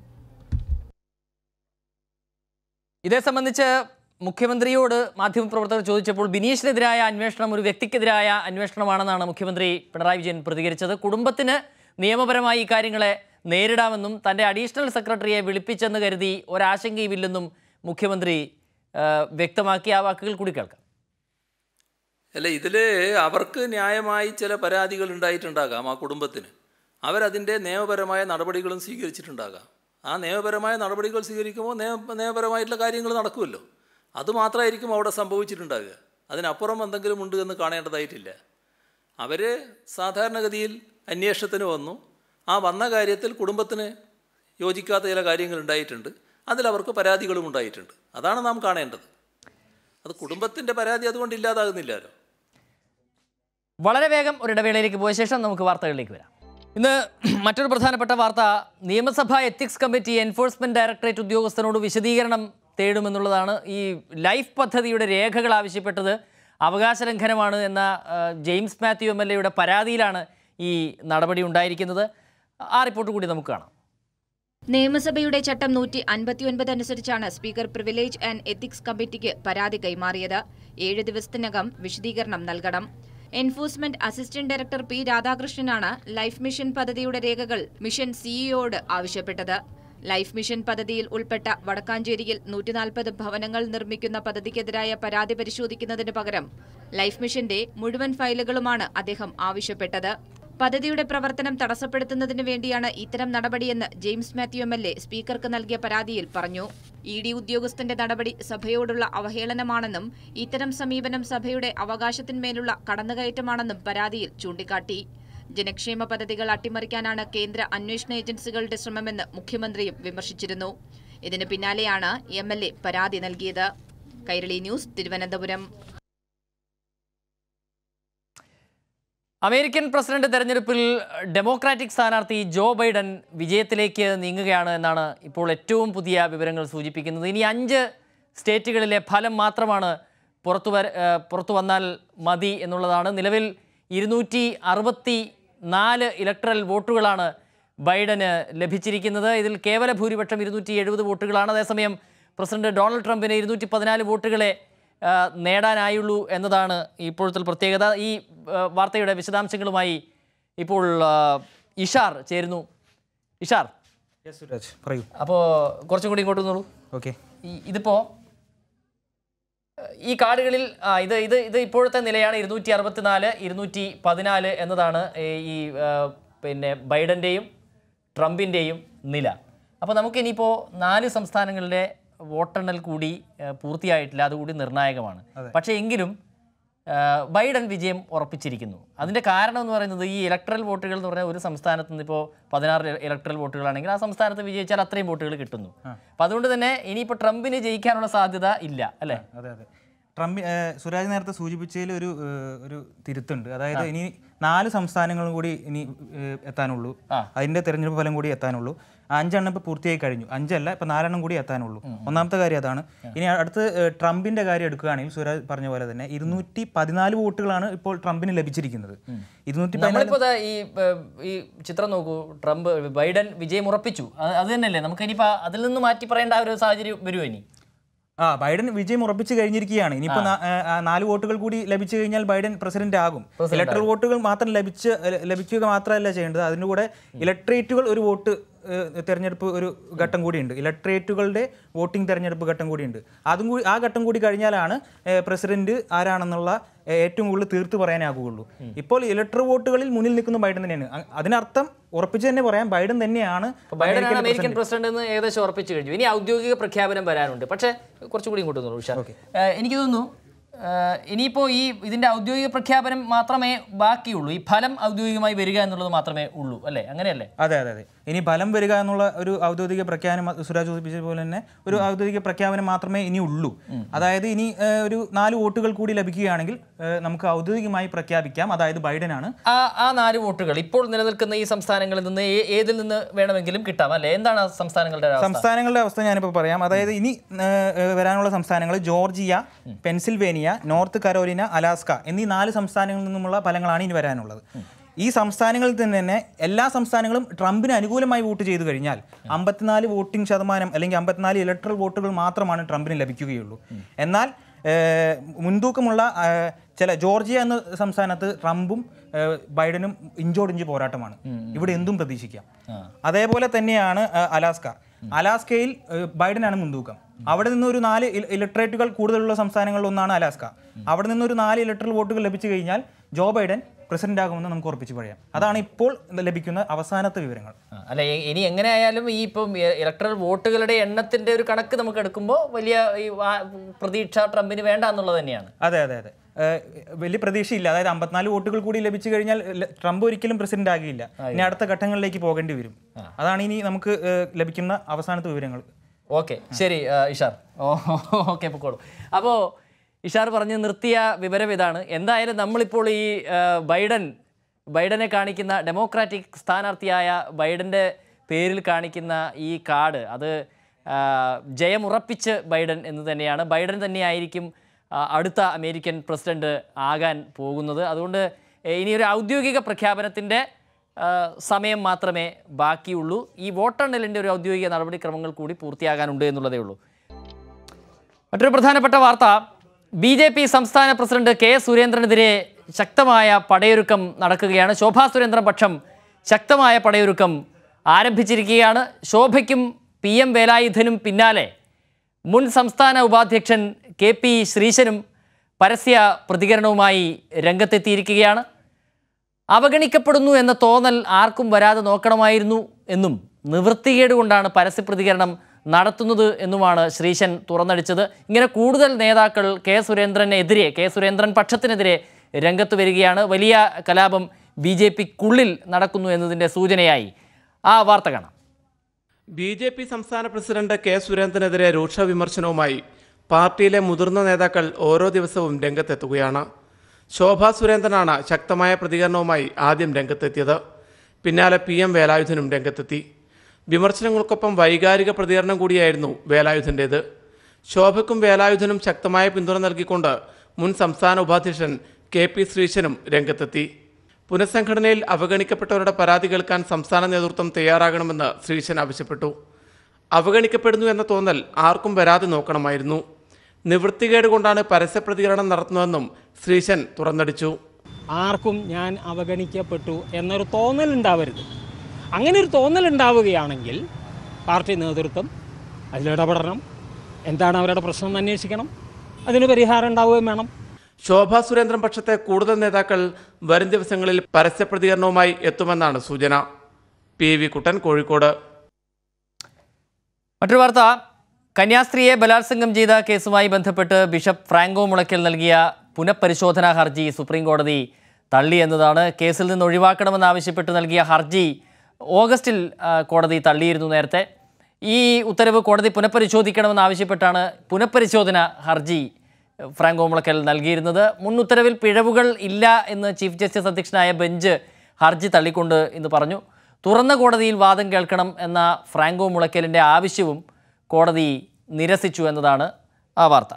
ഇതേ സംബന്ധിച്ച് മുഖ്യമന്ത്രിയോട് മാധ്യമപ്രവർത്തകർ ചോദിച്ചപ്പോൾ ബിനീഷിനെതിരായ അന്വേഷണം ഒരു വ്യക്തിക്കെതിരായ അന്വേഷണമാണെന്നാണ് മുഖ്യമന്ത്രി പിണറായി വിജയൻ പ്രതികരിച്ചത് കുടുംബത്തിന് നിയമപരമായി ഈ കാര്യങ്ങളെ നേരിടാമെന്നും തൻ്റെ അഡീഷണൽ സെക്രട്ടറിയെ വിളിപ്പിച്ചെന്ന് കരുതി ഒരാശങ്കയുമില്ലെന്നും മുഖ്യമന്ത്രി ആ, വ്യക്തമാക്കി ആ വാക്കുകൾ കൂടി കേൾക്കാം അല്ല ഇതിൽ അവർക്ക് ന്യായമായി ചില പരാതികൾ ഉണ്ടായിട്ടുണ്ടാകാം ആ കുടുംബത്തിന് അവരതിൻ്റെ നിയമപരമായ നടപടികളും സ്വീകരിച്ചിട്ടുണ്ടാകാം ആ നിയമപരമായ നടപടികൾ സ്വീകരിക്കുമ്പോൾ നിയമ നിയമപരമായിട്ടുള്ള കാര്യങ്ങൾ നടക്കുമല്ലോ അതുമാത്രമായിരിക്കും അവിടെ സംഭവിച്ചിട്ടുണ്ടാകുക അതിനപ്പുറം എന്തെങ്കിലും ഉണ്ട് എന്ന് കാണേണ്ടതായിട്ടില്ല അവർ സാധാരണഗതിയിൽ അന്വേഷണത്തിന് വന്നു ആ വന്ന കാര്യത്തിൽ കുടുംബത്തിന് യോജിക്കാത്ത ചില കാര്യങ്ങൾ ഉണ്ടായിട്ടുണ്ട് അതിലവർക്ക് പരാതികളും ഉണ്ടായിട്ടുണ്ട് അതാണ് നാം കാണേണ്ടത് അത് കുടുംബത്തിൻ്റെ പരാതി അതുകൊണ്ട് ഇല്ലാതാകുന്നില്ലല്ലോ വളരെ വേഗം ഒരു ഇടവേളയിലേക്ക് പോയ ശേഷം നമുക്ക് വാർത്തകളിലേക്ക് വരാം ഇന്ന് മറ്റൊരു പ്രധാനപ്പെട്ട വാർത്ത നിയമസഭാ എത്തിക്സ് കമ്മിറ്റി എൻഫോഴ്സ്മെന്റ് ഡയറക്ടറേറ്റ് ഉദ്യോഗസ്ഥനോട് വിശദീകരണം തേടുമെന്നുള്ളതാണ് ഈ ലൈഫ് പദ്ധതിയുടെ രേഖകൾ ആവശ്യപ്പെട്ടത് അവകാശ ലംഘനമാണ് എന്ന ആ, ജെയിംസ് മാത്യു എം എൽ എയുടെ പരാതിയിലാണ് ഈ നടപടി ഉണ്ടായിരിക്കുന്നത് ആ റിപ്പോർട്ട് കൂടി നമുക്ക് കാണാം നിയമസഭയുടെ ചട്ടം നൂറ്റി അൻപത്തിയൊൻപത് അനുസരിച്ചാണ് സ്പീക്കർ പ്രിവിലേജ് ആൻഡ് എത്തിക്സ് കമ്മിറ്റിക്ക് പരാതി കൈമാറിയത് ഏഴ് ദിവസത്തിനകം വിശദീകരണം നൽകണം എൻഫോഴ്സ്മെന്റ് അസിസ്റ്റന്റ് ഡയറക്ടർ പി രാധാകൃഷ്ണനാണ് ലൈഫ് മിഷൻ പദ്ധതിയുടെ രേഖകൾ മിഷൻ സിഇഒയോട് ആവശ്യപ്പെട്ടത് ലൈഫ് മിഷൻ പദ്ധതിയിൽ ഉൾപ്പെട്ട വടക്കാഞ്ചേരിയിൽ നൂറ്റി നാൽപ്പത് ഭവനങ്ങൾ നിർമ്മിക്കുന്ന പദ്ധതിക്കെതിരായ പരാതി പരിശോധിക്കുന്നതിന് പകരം ലൈഫ് മിഷന്റെ മുഴുവൻ ഫയലുകളുമാണ് അദ്ദേഹം ആവശ്യപ്പെട്ടത് പദ്ധതിയുടെ പ്രവർത്തനം തടസ്സപ്പെടുത്തുന്നതിന് വേണ്ടിയാണ് ഇത്തരം നടപടിയെന്ന് James Mathew M L A സ്പീക്കർക്ക് നൽകിയ പരാതിയിൽ പറഞ്ഞു ഇ ഡി ഉദ്യോഗസ്ഥന്റെ നടപടി സഭയോടുള്ള അവഹേളനമാണെന്നും ഇത്തരം സമീപനം സഭയുടെ അവകാശത്തിന്മേലുള്ള കടന്നുകയറ്റമാണെന്നും പരാതിയിൽ ചൂണ്ടിക്കാട്ടി ജനക്ഷേമ പദ്ധതികൾ അട്ടിമറിക്കാനാണ് കേന്ദ്ര അന്വേഷണ ഏജൻസികളുടെ ശ്രമമെന്ന് മുഖ്യമന്ത്രിയും വിമർശിച്ചിരുന്നു ഇതിന് പിന്നാലെയാണ് എം എൽ എ പരാതി നൽകിയത് Kairali news Thiruvananthapuram American president തെരഞ്ഞെടുപ്പിൽ ഡെമോക്രാറ്റിക് സ്ഥാനാർത്ഥി ജോ ബൈഡൻ വിജയത്തിലേക്ക് നീങ്ങുകയാണ് എന്നാണ് ഇപ്പോൾ ഏറ്റവും പുതിയ വിവരങ്ങൾ സൂചിപ്പിക്കുന്നത് ഇനി അഞ്ച് സ്റ്റേറ്റുകളിലെ ഫലം മാത്രമാണ് പുറത്തു വര ഏഹ് പുറത്തു വന്നാൽ മതി എന്നുള്ളതാണ് നിലവിൽ ഇരുന്നൂറ്റി അറുപത്തി നാല് ഇലക്ട്രൽ വോട്ടുകളാണ് ബൈഡന് ലഭിച്ചിരിക്കുന്നത് ഇതിൽ കേവല ഭൂരിപക്ഷം ഇരുന്നൂറ്റി എഴുപത് വോട്ടുകളാണ് അതേസമയം പ്രസിഡന്റ് ഡൊണാൾഡ് ട്രംപിന് ഇരുന്നൂറ്റി പതിനാല് വോട്ടുകളെ ആ, നേടാനായുള്ളൂ എന്നതാണ് ഇപ്പോഴത്തെ പ്രത്യേകത ഈ ആ, വാർത്തയുടെ വിശദാംശങ്ങളുമായി ഇപ്പോൾ ആ, ഇഷാർ ചേരുന്നു ഇഷാർ സുരാജ് പറയൂ അപ്പോൾ കുറച്ചും കൂടി ഇങ്ങോട്ട് വന്നോളൂ ഓക്കെ ഈ ഇതിപ്പോൾ ഈ കാർഡുകളിൽ ആ, ഇത് ഇത് ഇത് ഇപ്പോഴത്തെ നിലയാണ് ഇരുന്നൂറ്റി അറുപത്തിനാല് ഇരുന്നൂറ്റി പതിനാല് എന്നതാണ് ഈ ഈ, ആ, പിന്നെ ബൈഡൻ്റെയും ട്രംപിൻ്റെയും നില അപ്പോൾ നമുക്കിനിയിപ്പോൾ നാല് സംസ്ഥാനങ്ങളിലെ വോട്ടെണ്ണൽ കൂടി ആ, പൂർത്തിയായിട്ടില്ല അതുകൂടി നിർണായകമാണ് പക്ഷേ എങ്കിലും ആ, ബൈഡൻ വിജയം ഉറപ്പിച്ചിരിക്കുന്നു അതിൻ്റെ കാരണം എന്ന് പറയുന്നത് ഈ ഇലക്ട്രൽ വോട്ടുകൾ എന്ന് പറഞ്ഞാൽ ഒരു സംസ്ഥാനത്ത് നിന്ന് ഇപ്പോൾ പതിനാറ് ഇലക്ട്രൽ വോട്ടുകളാണെങ്കിൽ ആ സംസ്ഥാനത്ത് വിജയിച്ചാൽ അത്രയും വോട്ടുകൾ കിട്ടുന്നു അപ്പം അതുകൊണ്ട് തന്നെ ഇനിയിപ്പോൾ ട്രംപിന് ജയിക്കാനുള്ള സാധ്യത ഇല്ല അല്ലേ അതെ അതെ ട്രംപ് ഏഹ്, സുരാജ് നേരത്തെ സൂചിപ്പിച്ചതിൽ ഒരു ഏഹ്, ഒരു തിരുത്തുണ്ട് അതായത് ഇനി നാല് സംസ്ഥാനങ്ങളും കൂടി ഇനി ഏഹ്, എത്താനുള്ളൂ അതിന്റെ തെരഞ്ഞെടുപ്പ് ഫലം കൂടി എത്താനുള്ളൂ അഞ്ചെണ്ണം ഇപ്പോൾ പൂർത്തിയായി കഴിഞ്ഞു അഞ്ചല്ല ഇപ്പൊ നാലെണ്ണം കൂടി എത്താനുള്ളൂ ഒന്നാമത്തെ കാര്യം അതാണ് ഇനി അടുത്ത് ഏഹ്, ട്രംപിന്റെ കാര്യം എടുക്കുകയാണെങ്കിൽ സുരാജ് പറഞ്ഞ പോലെ തന്നെ ഇരുന്നൂറ്റി പതിനാല് വോട്ടുകളാണ് ഇപ്പോൾ ട്രംപിന് ലഭിച്ചിരിക്കുന്നത് ഇരുന്നൂറ്റി പതിനാല് നമ്മളിപ്പോൾ ദാ ഈ ഏർ, ഈ ചിത്രം നോക്കൂ ട്രംപ് ബൈഡൻ വിജയം ഉറപ്പിച്ചു അത് അത് തന്നെയല്ലേ നമുക്ക് ഇനിയിപ്പോൾ അതിൽ നിന്ന് മാറ്റി പറയേണ്ട ആ ഒരു സാഹചര്യം വരുമോ ഇനി ആ ബൈഡൻ വിജയം ഉറപ്പിച്ചു കഴിഞ്ഞിരിക്കുകയാണ് ഇനിയിപ്പോ നാ- ആ, ആ, നാല് വോട്ടുകൾ കൂടി ലഭിച്ചു കഴിഞ്ഞാൽ ബൈഡൻ പ്രസിഡന്റ് ആകും ഇലക്ട്രൽ വോട്ടുകൾ മാത്രം ലഭിച്ച് ല- ലഭിക്കുക മാത്രമല്ല ചെയ്യേണ്ടത് അതിൻ്റെ കൂടെ ഇലക്ട്രേറ്റുകൾ ഒരു വോട്ട് ഏഹ്, തെരഞ്ഞെടുപ്പ് ഒരു ഘട്ടം കൂടിയുണ്ട് ഇലക്ട്രേറ്റുകളുടെ വോട്ടിംഗ് തെരഞ്ഞെടുപ്പ് ഘട്ടം കൂടിയുണ്ട് അതും കൂടി ആ ഘട്ടം കൂടി കഴിഞ്ഞാലാണ് ഏഹ്, പ്രസിഡന്റ് ആരാണെന്നുള്ള ഏഹ്, ഏറ്റവും കൂടുതൽ തീർത്ത് പറയാനാകുകയുള്ളൂ ഇപ്പോൾ ഇലക്ട്രൽ വോട്ടുകളിൽ മുന്നിൽ നിൽക്കുന്ന ബൈഡൻ തന്നെയാണ് അ- അതിനർത്ഥം ഉറപ്പിച്ച് തന്നെ പറയാം ബൈഡൻ തന്നെയാണ് ബൈഡനാണ് അമേരിക്കയിലെ അമേരിക്കൻ പ്രസിഡന്റ് എന്ന് ഏകദേശം ഉറപ്പിച്ചു കഴിഞ്ഞു ഇനി ഔദ്യോഗിക പ്രഖ്യാപനം വരാനുണ്ട് പക്ഷേ കുറച്ചുകൂടി ഇങ്ങോട്ട് വന്നോളൂ ഉഷാ ഏഹ്, എനിക്ക് തോന്നുന്നു ഏഹ്, ഇനിയിപ്പോൾ ഈ ഇതിന്റെ ഔദ്യോഗിക പ്രഖ്യാപനം മാത്രമേ ബാക്കിയുള്ളൂ ഈ ഫലം ഔദ്യോഗികമായി വരിക എന്നുള്ളത് മാത്രമേ ഉള്ളൂ അല്ലേ അങ്ങനെയല്ലേ അതെ അതെ അതെ ഇനി ഫലം വരിക എന്നുള്ള ഒരു ഔദ്യോഗിക പ്രഖ്യാപനം അത് സുരാജ് സൂചിപ്പിച്ച പോലെ തന്നെ ഒരു ഔദ്യോഗിക പ്രഖ്യാപനം മാത്രമേ ഇനി ഉള്ളൂ അതായത് ഇനി ഏഹ്, ഒരു നാല് വോട്ടുകൾ കൂടി ലഭിക്കുകയാണെങ്കിൽ ഏഹ്, നമുക്ക് ഔദ്യോഗികമായി പ്രഖ്യാപിക്കാം അതായത് ബൈഡനാണ് ആ ആ നാല് വോട്ടുകൾ ഇപ്പോൾ നിലനിൽക്കുന്ന ഈ സംസ്ഥാനങ്ങളിൽ നിന്ന് ഏ- ഏതിൽ നിന്ന് വേണമെങ്കിലും കിട്ടാം അല്ലേ എന്താണ് ആ സംസ്ഥാനങ്ങളുടെ ഒരു അവസ്ഥ സംസ്ഥാനങ്ങളുടെ അവസ്ഥ ഞാനിപ്പോൾ പറയാം അതായത് ഇനി ഏഹ്, ഏഹ്, വരാനുള്ള സംസ്ഥാനങ്ങൾ Georgia Pennsylvania North Carolina Alaska എന്നീ നാല് സംസ്ഥാനങ്ങളിൽ നിന്നുമുള്ള ഫലങ്ങളാണ് ഇനി വരാനുള്ളത് ഈ സംസ്ഥാനങ്ങളിൽ തന്നെ തന്നെ എല്ലാ സംസ്ഥാനങ്ങളും ട്രംപിന് അനുകൂലമായി വോട്ട് ചെയ്തു കഴിഞ്ഞാൽ അമ്പത്തിനാല് വോട്ടിംഗ് ശതമാനം അല്ലെങ്കിൽ അമ്പത്തിനാല് ഇലക്ട്രൽ വോട്ടുകൾ മാത്രമാണ് ട്രംപിന് ലഭിക്കുകയുള്ളൂ എന്നാൽ ഏഹ്, മുൻതൂക്കമുള്ള ഏഹ്, ചില ജോർജിയ എന്ന സംസ്ഥാനത്ത് ട്രംപും ഏഹ്, ബൈഡനും ഇഞ്ചോടിഞ്ച് പോരാട്ടമാണ് ഇവിടെ എന്തും പ്രതീക്ഷിക്കാം അതേപോലെ തന്നെയാണ് ഏഹ്, അലാസ്ക അലാസ്കയിൽ ഏഹ്, ബൈഡനാണ് മുൻതൂക്കം അവിടെ നിന്ന് ഒരു നാല് ഇല- ഇലക്ട്രേറ്റുകൾ കൂടുതലുള്ള സംസ്ഥാനങ്ങളിൽ ഒന്നാണ് അലാസ്ക അവിടെ നിന്ന് ഒരു നാല് ഇലക്ട്രൽ വോട്ടുകൾ ലഭിച്ചു കഴിഞ്ഞാൽ ജോ ബൈഡൻ പ്രസിഡന്റ് ആകുമെന്ന് നമുക്ക് ഉറപ്പിച്ച് പറയാം അതാണ് ഇപ്പോൾ ലഭിക്കുന്ന അവസാനത്തെ വിവരങ്ങൾ ആ, അല്ല ഇ- ഇനി എങ്ങനെ ആയാലും ഈ ഇപ്പം ഇലക്ട്രൽ വോട്ടുകളുടെ എണ്ണത്തിന്റെ ഒരു കണക്ക് നമുക്ക് എടുക്കുമ്പോൾ വലിയ ഈ ആ- പ്രതീക്ഷ ട്രംപിന് വേണ്ട എന്നുള്ളത് തന്നെയാണ് അതെ അതെ അതെ ഏഹ്, വലിയ പ്രതീക്ഷയില്ല അതായത് അമ്പത്തിനാല് വോട്ടുകൾ കൂടി ലഭിച്ചു കഴിഞ്ഞാൽ ല- ട്രംപ് ഒരിക്കലും പ്രസിഡന്റ് ആകില്ല ഇനി അടുത്ത ഘട്ടങ്ങളിലേക്ക് പോകേണ്ടി വരും അതാണ് ഇനി നമുക്ക് ഏഹ്, ലഭിക്കുന്ന അവസാനത്തെ വിവരങ്ങൾ ഓക്കെ ശരി ആ, ഇഷാർ ഓ ഓക്കെ പൊക്കോളൂ അപ്പോൾ ഇഷാർ പറഞ്ഞ് നിർത്തിയ വിവരം ഇതാണ് എന്തായാലും നമ്മളിപ്പോൾ ഈ ആ, ബൈഡൻ ബൈഡനെ കാണിക്കുന്ന ഡെമോക്രാറ്റിക് സ്ഥാനാർത്ഥിയായ ബൈഡൻ്റെ പേരിൽ കാണിക്കുന്ന ഈ കാർഡ് അത് ആ, ജയമുറപ്പിച്ച് ബൈഡൻ എന്ന് തന്നെയാണ് ബൈഡൻ തന്നെയായിരിക്കും ആ, അടുത്ത അമേരിക്കൻ പ്രസിഡന്റ് ആകാൻ പോകുന്നത് അതുകൊണ്ട് ഏ, ഇനിയൊരു ഔദ്യോഗിക പ്രഖ്യാപനത്തിൻ്റെ ആ, സമയം മാത്രമേ ബാക്കിയുള്ളൂ ഈ വോട്ടെണ്ണലിൻ്റെ ഒരു ഔദ്യോഗിക നടപടിക്രമങ്ങൾ കൂടി പൂർത്തിയാകാനുണ്ട് എന്നുള്ളതേ ഉള്ളൂ മറ്റൊരു പ്രധാനപ്പെട്ട വാർത്ത ബി ജെ പി സംസ്ഥാന പ്രസിഡന്റ് കെ സുരേന്ദ്രനെതിരെ ശക്തമായ പടയൊരുക്കം നടക്കുകയാണ് ശോഭാ സുരേന്ദ്രൻ പക്ഷം ശക്തമായ പടയൊരുക്കം ആരംഭിച്ചിരിക്കുകയാണ് ശോഭയ്ക്കും പി എം വേലായുധനും പിന്നാലെ മുൻ സംസ്ഥാന ഉപാധ്യക്ഷൻ കെ പി ശ്രീശനും പരസ്യ പ്രതികരണവുമായി രംഗത്തെത്തിയിരിക്കുകയാണ് അവഗണിക്കപ്പെടുന്നു എന്ന തോന്നൽ ആർക്കും വരാതെ നോക്കണമായിരുന്നു എന്നും നിവൃത്തികേട് കൊണ്ടാണ് പരസ്യ പ്രതികരണം നടത്തുന്നത് എന്നുമാണ് ശ്രീശൻ തുറന്നടിച്ചത് ഇങ്ങനെ കൂടുതൽ നേതാക്കൾ കെ സുരേന്ദ്രനെതിരെ കെ സുരേന്ദ്രൻ പക്ഷത്തിനെതിരെ രംഗത്ത് വരികയാണ് വലിയ കലാപം ബി ജെ പിക്കുള്ളിൽ നടക്കുന്നു എന്നതിൻ്റെ സൂചനയായി ആ വാർത്ത കാണാം ബി ജെ പി സംസ്ഥാന പ്രസിഡന്റ് കെ സുരേന്ദ്രനെതിരെ രൂക്ഷ വിമർശനവുമായി പാർട്ടിയിലെ മുതിർന്ന നേതാക്കൾ ഓരോ ദിവസവും രംഗത്തെത്തുകയാണ് ശോഭാ സുരേന്ദ്രനാണ് ശക്തമായ പ്രതികരണവുമായി ആദ്യം രംഗത്തെത്തിയത് പിന്നാലെ പി എം വേലായുധനും രംഗത്തെത്തി വിമർശനങ്ങൾക്കൊപ്പം വൈകാരിക പ്രതികരണം കൂടിയായിരുന്നു വേലായുധൻ്റേത് ശോഭയ്ക്കും വേലായുധനും ശക്തമായ പിന്തുണ നൽകിക്കൊണ്ട് മുൻ സംസ്ഥാന ഉപാധ്യക്ഷൻ കെ പി ശ്രീശനും രംഗത്തെത്തി പുനഃസംഘടനയിൽ അവഗണിക്കപ്പെട്ടവരുടെ പരാതി കേൾക്കാൻ സംസ്ഥാന നേതൃത്വം തയ്യാറാകണമെന്ന് ശ്രീശൻ ആവശ്യപ്പെട്ടു അവഗണിക്കപ്പെടുന്നു എന്ന തോന്നൽ ആർക്കും വരാതെ നോക്കണമായിരുന്നു നിവൃത്തികേട് കൊണ്ടാണ് പരസ്യ പ്രതികരണം നടത്തുന്നതെന്നും ശ്രീശൻ തുറന്നടിച്ചു ആർക്കും ഞാൻ അവഗണിക്കപ്പെട്ടു എന്നൊരു തോന്നൽ ഉണ്ടാവരുത് അങ്ങനെ ഒരു തോന്നൽ ഉണ്ടാവുകയാണെങ്കിൽ പാർട്ടി നേതൃത്വം അതിലിടപെടണം എന്താണ് അവരുടെ പ്രശ്നം എന്ന് അന്വേഷിക്കണം അതിന് പരിഹാരം ഉണ്ടാവുകയും വേണം ശോഭാ സുരേന്ദ്രൻ പക്ഷത്തെ കൂടുതൽ നേതാക്കൾ വരും ദിവസങ്ങളിൽ പരസ്യ പ്രതികരണവുമായി എത്തുമെന്നാണ് സൂചന പി വി കുട്ടൻ കോഴിക്കോട് മറ്റൊരു വാർത്ത കന്യാസ്ത്രീയെ ബലാത്സംഗം ചെയ്ത കേസുമായി ബന്ധപ്പെട്ട് ബിഷപ്പ് ഫ്രാങ്കോ മുളയ്ക്കൽ നൽകിയ പുനഃപരിശോധനാ ഹർജി സുപ്രീം കോടതി തള്ളി എന്നതാണ് കേസിൽ നിന്ന് ഒഴിവാക്കണമെന്നാവശ്യപ്പെട്ട് നൽകിയ ഹർജി ഓഗസ്റ്റിൽ ആ, കോടതി തള്ളിയിരുന്നു നേരത്തെ ഈ ഉത്തരവ് കോടതി പുനഃപരിശോധിക്കണമെന്നാവശ്യപ്പെട്ടാണ് പുനഃപരിശോധന ഹർജി ഫ്രാങ്കോ മുളയ്ക്കൽ നൽകിയിരുന്നത് മുൻ ഉത്തരവിൽ പിഴവുകൾ ഇല്ല എന്ന് ചീഫ് ജസ്റ്റിസ് അധ്യക്ഷനായ ബെഞ്ച് ഹർജി തള്ളിക്കൊണ്ട് ഇന്ന് പറഞ്ഞു തുറന്ന കോടതിയിൽ വാദം കേൾക്കണം എന്ന ഫ്രാങ്കോ മുളയ്ക്കലിൻ്റെ ആവശ്യവും കോടതി നിരസിച്ചു എന്നതാണ് ആ വാർത്ത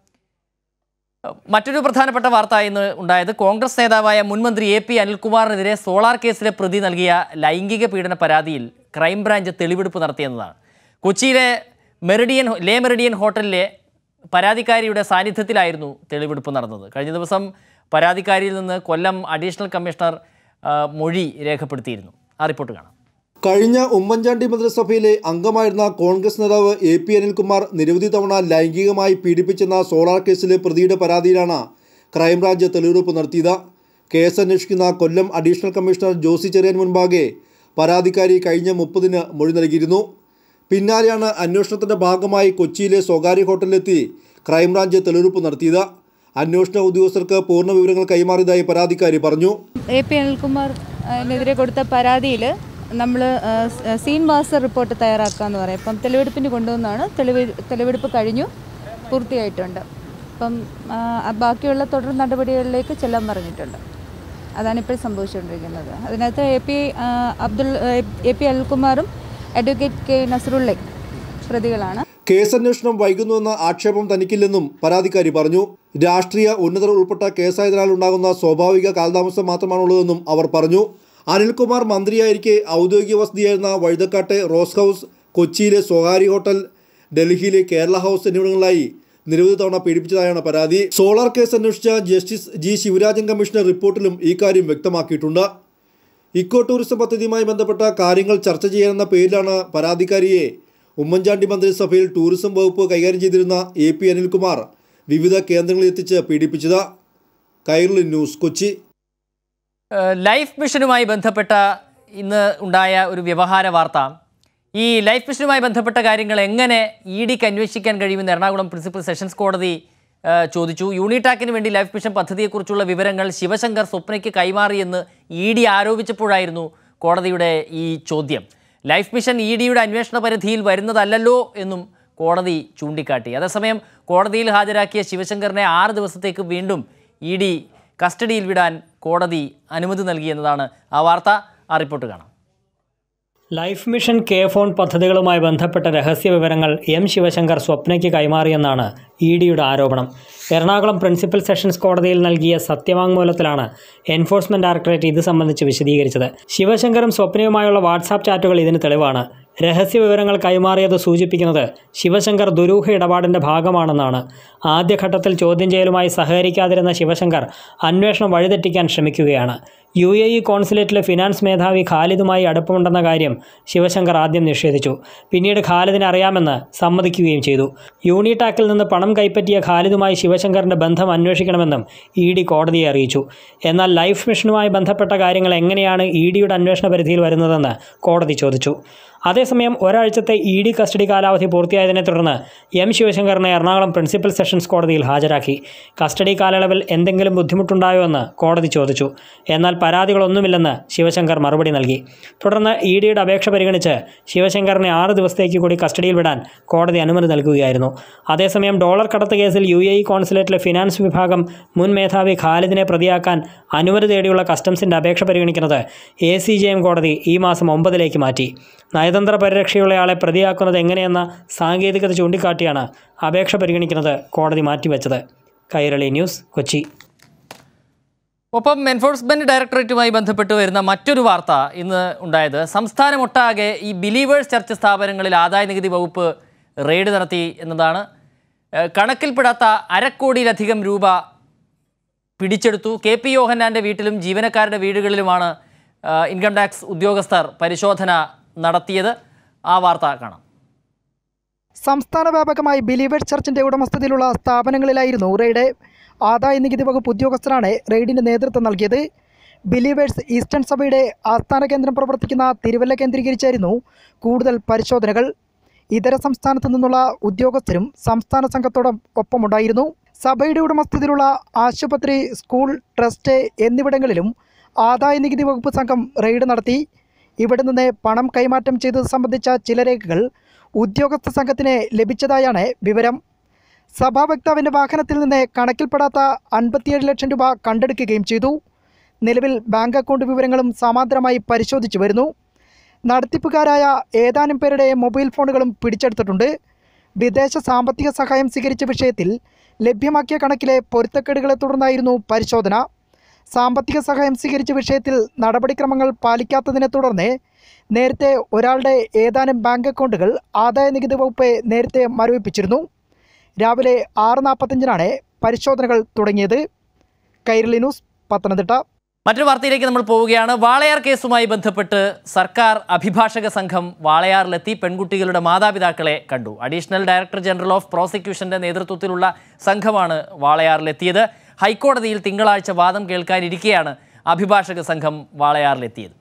മറ്റൊരു പ്രധാനപ്പെട്ട വാർത്ത ഇന്ന് ഉണ്ടായത് കോൺഗ്രസ് നേതാവായ മുൻമന്ത്രി എ പി അനിൽകുമാറിനെതിരെ സോളാർ കേസിലെ പ്രതി നൽകിയ ലൈംഗിക പീഡന പരാതിയിൽ ക്രൈംബ്രാഞ്ച് തെളിവെടുപ്പ് നടത്തിയെന്നതാണ് കൊച്ചിയിലെ മെറിഡിയൻ ലേ മെറിഡിയൻ ഹോട്ടലിലെ പരാതിക്കാരിയുടെ സാന്നിധ്യത്തിലായിരുന്നു തെളിവെടുപ്പ് നടന്നത് കഴിഞ്ഞ ദിവസം പരാതിക്കാരിയിൽ നിന്ന് കൊല്ലം അഡീഷണൽ കമ്മീഷണർ ആ, മൊഴി രേഖപ്പെടുത്തിയിരുന്നു ആ റിപ്പോർട്ട് കാണാം കഴിഞ്ഞ ഉമ്മൻചാണ്ടി മന്ത്രിസഭയിലെ അംഗമായിരുന്ന കോൺഗ്രസ് നേതാവ് എ പി അനിൽകുമാർ നിരവധി തവണ ലൈംഗികമായി പീഡിപ്പിച്ചെന്ന സോളാർ കേസിലെ പ്രതിയുടെ പരാതിയിലാണ് ക്രൈംബ്രാഞ്ച് തെളിവെടുപ്പ് നടത്തിയത് കേസ് അന്വേഷിക്കുന്ന കൊല്ലം അഡീഷണൽ കമ്മീഷണർ ജോസി ചെറിയൻ മുൻപാകെ പരാതിക്കാരി കഴിഞ്ഞ മുപ്പതിന് മൊഴി നൽകിയിരുന്നു പിന്നാലെയാണ് അന്വേഷണത്തിന്റെ ഭാഗമായി കൊച്ചിയിലെ സ്വകാര്യ ഹോട്ടലിലെത്തി ക്രൈംബ്രാഞ്ച് തെളിവെടുപ്പ് നടത്തിയത് അന്വേഷണ ഉദ്യോഗസ്ഥർക്ക് പൂർണ്ണ വിവരങ്ങൾ കൈമാറിയതായി പരാതിക്കാരി പറഞ്ഞു എ പി അനിൽകുമാറിനെതിരെ കൊടുത്ത പരാതിയിൽ നമ്മൾ സീൻ മാസ്റ്റർ റിപ്പോർട്ട് തയ്യാറാക്കാമെന്ന് പറയും അപ്പം തെളിവെടുപ്പിന് കൊണ്ടുവന്നാണ് തെളിവ് തെളിവെടുപ്പ് കഴിഞ്ഞു പൂർത്തിയായിട്ടുണ്ട് അപ്പം ആ, ബാക്കിയുള്ള തുടർ നടപടികളിലേക്ക് ചെല്ലാൻ പറഞ്ഞിട്ടുണ്ട് അതാണ് ഇപ്പോൾ സംഭവിച്ചുകൊണ്ടിരിക്കുന്നത് അതിനകത്ത് എ പി ആ, അബ്ദുൾ എ പി അനിൽകുമാറും അഡ്വക്കേറ്റ് കെ നസറുള്ളയും പ്രതികളാണ് കേസന്വേഷണം വൈകുന്നുവെന്ന ആക്ഷേപം തനിക്കില്ലെന്നും പരാതിക്കാരി പറഞ്ഞു രാഷ്ട്രീയ ഉന്നതർ ഉൾപ്പെട്ട കേസായതിനാൽ ഉണ്ടാകുന്ന സ്വാഭാവിക കാലതാമസം മാത്രമാണുള്ളതെന്നും അവർ പറഞ്ഞു അനിൽകുമാർ മന്ത്രിയായിരിക്കെ ഔദ്യോഗിക വസതിയായിരുന്ന വഴുതക്കാട്ടെ റോസ് ഹൗസ് കൊച്ചിയിലെ സ്വകാര്യ ഹോട്ടൽ ഡൽഹിയിലെ കേരള ഹൗസ് എന്നിവിടങ്ങളിലായി നിരവധി തവണ പീഡിപ്പിച്ചതായാണ് പരാതി സോളാർ കേസ് അന്വേഷിച്ച ജസ്റ്റിസ് ജി ശിവരാജൻ കമ്മീഷണർ റിപ്പോർട്ടിലും ഈ കാര്യം വ്യക്തമാക്കിയിട്ടുണ്ട് ഇക്കോ ടൂറിസം പദ്ധതിയുമായി ബന്ധപ്പെട്ട കാര്യങ്ങൾ ചർച്ച ചെയ്യാനെന്ന പേരിലാണ് പരാതിക്കാരിയെ ഉമ്മൻചാണ്ടി മന്ത്രിസഭയിൽ ടൂറിസം വകുപ്പ് കൈകാര്യം ചെയ്തിരുന്ന എ പി അനിൽകുമാർ വിവിധ കേന്ദ്രങ്ങളിൽ എത്തിച്ച് പീഡിപ്പിച്ചത് കൈരളി ന്യൂസ് കൊച്ചി ഏഹ് ലൈഫ് മിഷനുമായി ബന്ധപ്പെട്ട ഇന്ന് ഉണ്ടായ ഒരു വ്യവഹാര വാർത്ത ഈ ലൈഫ് മിഷനുമായി ബന്ധപ്പെട്ട കാര്യങ്ങൾ എങ്ങനെ ഇ ഡിക്ക് അന്വേഷിക്കാൻ കഴിയുമെന്ന് എറണാകുളം പ്രിൻസിപ്പൽ സെഷൻസ് കോടതി ഏഹ് ചോദിച്ചു യൂണിടാക്കിന് വേണ്ടി ലൈഫ് മിഷൻ പദ്ധതിയെക്കുറിച്ചുള്ള വിവരങ്ങൾ ശിവശങ്കർ സ്വപ്നയ്ക്ക് കൈമാറിയെന്ന് ഇ ഡി ആരോപിച്ചപ്പോഴായിരുന്നു കോടതിയുടെ ഈ ചോദ്യം ലൈഫ് മിഷൻ ഇ ഡിയുടെ അന്വേഷണ പരിധിയിൽ വരുന്നതല്ലല്ലോ എന്നും കോടതി ചൂണ്ടിക്കാട്ടി അതേസമയം കോടതിയിൽ ഹാജരാക്കിയ ശിവശങ്കറിനെ ആറ് ദിവസത്തേക്ക് വീണ്ടും ഇ ഡി കസ്റ്റഡിയിൽ വിടാൻ കോടതി അനുമതി നൽകിയെന്നതാണ് ആ വാർത്ത ആ റിപ്പോർട്ട് കാണാം ലൈഫ് മിഷൻ കെ ഫോൺ പദ്ധതികളുമായി ബന്ധപ്പെട്ട രഹസ്യ വിവരങ്ങൾ എം ശിവശങ്കർ സ്വപ്നയ്ക്ക് കൈമാറിയെന്നാണ് ഇ ഡിയുടെ ആരോപണം എറണാകുളം പ്രിൻസിപ്പൽ സെഷൻസ് കോടതിയിൽ നൽകിയ സത്യവാങ്മൂലത്തിലാണ് എൻഫോഴ്സ്മെന്റ് ഡയറക്ടറേറ്റ് ഇത് സംബന്ധിച്ച് വിശദീകരിച്ചത് ശിവശങ്കറും സ്വപ്നയുമായുള്ള വാട്സാപ്പ് ചാറ്റുകൾ ഇതിന് തെളിവാണ് രഹസ്യ വിവരങ്ങൾ കൈമാറിയത് സൂചിപ്പിക്കുന്നത് ശിവശങ്കർ ദുരൂഹ ഇടപാടിന്റെ ഭാഗമാണെന്നാണ് ആദ്യഘട്ടത്തിൽ ചോദ്യം ചെയ്യലുമായി സഹകരിക്കാതിരുന്ന ശിവശങ്കർ അന്വേഷണം വഴിതെറ്റിക്കാൻ ശ്രമിക്കുകയാണ് യു എ ഇ കോൺസുലേറ്റിലെ ഫിനാൻസ് മേധാവി ഖാലിദുമായി അടുപ്പമുണ്ടെന്ന കാര്യം ശിവശങ്കർ ആദ്യം നിഷേധിച്ചു പിന്നീട് ഖാലിദിനെ അറിയാമെന്ന് സമ്മതിക്കുകയും ചെയ്തു യൂണിടാക്കിൽ നിന്ന് പണം കൈപ്പറ്റിയ ഖാലിദുമായി ശിവശങ്കറിന്റെ ബന്ധം അന്വേഷിക്കണമെന്നും ഇ ഡി കോടതിയെ അറിയിച്ചു എന്നാൽ ലൈഫ് മിഷനുമായി ബന്ധപ്പെട്ട കാര്യങ്ങൾ എങ്ങനെയാണ് ഇ ഡിയുടെ അന്വേഷണ പരിധിയിൽ വരുന്നതെന്ന് കോടതി ചോദിച്ചു അതേസമയം ഒരാഴ്ചത്തെ ഇ ഡി കസ്റ്റഡി കാലാവധി പൂർത്തിയായതിനെ തുടർന്ന് എം ശിവശങ്കറിനെ എറണാകുളം പ്രിൻസിപ്പൽ സെഷൻസ് കോടതിയിൽ ഹാജരാക്കി കസ്റ്റഡി കാലയളവിൽ എന്തെങ്കിലും ബുദ്ധിമുട്ടുണ്ടായോ എന്ന് കോടതി ചോദിച്ചു എന്നാൽ പരാതികളൊന്നുമില്ലെന്ന് ശിവശങ്കർ മറുപടി നൽകി തുടർന്ന് ഇ ഡിയുടെ അപേക്ഷ പരിഗണിച്ച് ശിവശങ്കറിനെ ആറ് ദിവസത്തേക്ക് കൂടി കസ്റ്റഡിയിൽ വിടാൻ കോടതി അനുമതി നൽകുകയായിരുന്നു അതേസമയം ഡോളർ കടത്ത് കേസിൽ യു എ ഇ കോൺസുലേറ്റിലെ ഫിനാൻസ് വിഭാഗം മുൻ മേധാവി ഖാലിദിനെ പ്രതിയാക്കാൻ അനുമതി തേടിയുള്ള കസ്റ്റംസിന്റെ അപേക്ഷ പരിഗണിക്കുന്നത് എ സി ജെ എം കോടതി ഈ മാസം ഒമ്പതിലേക്ക് മാറ്റി നയതന്ത്ര പരിരക്ഷയുള്ളയാളെ പ്രതിയാക്കുന്നത് എങ്ങനെയെന്ന സാങ്കേതികത ചൂണ്ടിക്കാട്ടിയാണ് അപേക്ഷ പരിഗണിക്കുന്നത് കോടതി മാറ്റിവെച്ചത് കൈരളി ന്യൂസ് കൊച്ചി ഒപ്പം എൻഫോഴ്സ്മെന്റ് ഡയറക്ടറേറ്റുമായി ബന്ധപ്പെട്ട് വരുന്ന മറ്റൊരു വാർത്ത ഇന്ന് ഉണ്ടായത് സംസ്ഥാനമൊട്ടാകെ ഈ ബിലീവേഴ്സ് ചർച്ച് സ്ഥാപനങ്ങളിൽ ആദായ നികുതി വകുപ്പ് റെയ്ഡ് നടത്തി എന്നതാണ് ഏഹ് കണക്കിൽപ്പെടാത്ത അരക്കോടിയിലധികം രൂപ പിടിച്ചെടുത്തു കെ പി യോഹന്നാൻ്റെ വീട്ടിലും ജീവനക്കാരുടെ വീടുകളിലുമാണ് ഏഹ് ഇൻകം ടാക്സ് ഉദ്യോഗസ്ഥർ പരിശോധന നടത്തിയത് ആ വാർത്ത കാണാം സംസ്ഥാന വ്യാപകമായി ബിലീവേഴ്സ് ചർച്ചിന്റെ ഉടമസ്ഥതയിലുള്ള സ്ഥാപനങ്ങളിലായിരുന്നു റെയ്ഡ് ആദായ നികുതി വകുപ്പ് ഉദ്യോഗസ്ഥരാണ് റെയ്ഡിന് നേതൃത്വം നൽകിയത് ബിലീവേഴ്സ് ഈസ്റ്റേൺ സഭയുടെ ആസ്ഥാന കേന്ദ്രം പ്രവർത്തിക്കുന്ന തിരുവല്ല കേന്ദ്രീകരിച്ചായിരുന്നു കൂടുതൽ പരിശോധനകൾ ഇതര സംസ്ഥാനത്തു നിന്നുള്ള ഉദ്യോഗസ്ഥരും സംസ്ഥാന സംഘത്തോടൊപ്പം ഒപ്പമുണ്ടായിരുന്നു സഭയുടെ ഉടമസ്ഥതയിലുള്ള ആശുപത്രി സ്കൂൾ ട്രസ്റ്റ് എന്നിവിടങ്ങളിലും ആദായ നികുതി വകുപ്പ് സംഘം റെയ്ഡ് നടത്തി ഇവിടെ നിന്ന് പണം കൈമാറ്റം ചെയ്തത് സംബന്ധിച്ച ചില രേഖകൾ ഉദ്യോഗസ്ഥ സംഘത്തിന് ലഭിച്ചതായാണ് വിവരം സഭാ വക്താവിൻ്റെ വാഹനത്തിൽ നിന്ന് കണക്കിൽപ്പെടാത്ത അൻപത്തിയേഴ് ലക്ഷം രൂപ കണ്ടെടുക്കുകയും ചെയ്തു നിലവിൽ ബാങ്ക് അക്കൗണ്ട് വിവരങ്ങളും സമാന്തരമായി പരിശോധിച്ചു വരുന്നു നടത്തിപ്പുകാരായ ഏതാനും പേരുടെ മൊബൈൽ ഫോണുകളും പിടിച്ചെടുത്തിട്ടുണ്ട് വിദേശ സാമ്പത്തിക സഹായം സ്വീകരിച്ച വിഷയത്തിൽ ലഭ്യമാക്കിയ കണക്കിലെ പൊരുത്തക്കേടുകളെ തുടർന്നായിരുന്നു പരിശോധന സാമ്പത്തിക സഹായം സ്വീകരിച്ച വിഷയത്തിൽ നടപടിക്രമങ്ങൾ പാലിക്കാത്തതിനെ തുടർന്ന് നേരത്തെ ഒരാളുടെ ഏതാനും ബാങ്ക് അക്കൗണ്ടുകൾ ആദായ നികുതി വകുപ്പ് നേരത്തെ മരവിപ്പിച്ചിരുന്നു രാവിലെ ആറ് നാൽപ്പത്തഞ്ചിനാണ് പരിശോധനകൾ തുടങ്ങിയത് കൈരളി ന്യൂസ് പത്തനംതിട്ട മറ്റൊരു വാർത്തയിലേക്ക് നമ്മൾ പോവുകയാണ് വാളയാർ കേസുമായി ബന്ധപ്പെട്ട് സർക്കാർ അഭിഭാഷക സംഘം വാളയാറിലെത്തി പെൺകുട്ടികളുടെ മാതാപിതാക്കളെ കണ്ടു അഡീഷണൽ ഡയറക്ടർ ജനറൽ ഓഫ് പ്രോസിക്യൂഷന്റെ നേതൃത്വത്തിലുള്ള സംഘമാണ് വാളയാറിലെത്തിയത് ഹൈക്കോടതിയിൽ തിങ്കളാഴ്ച വാദം കേൾക്കാനിരിക്കെയാണ് അഭിഭാഷക സംഘം വാളയാറിലെത്തിയത്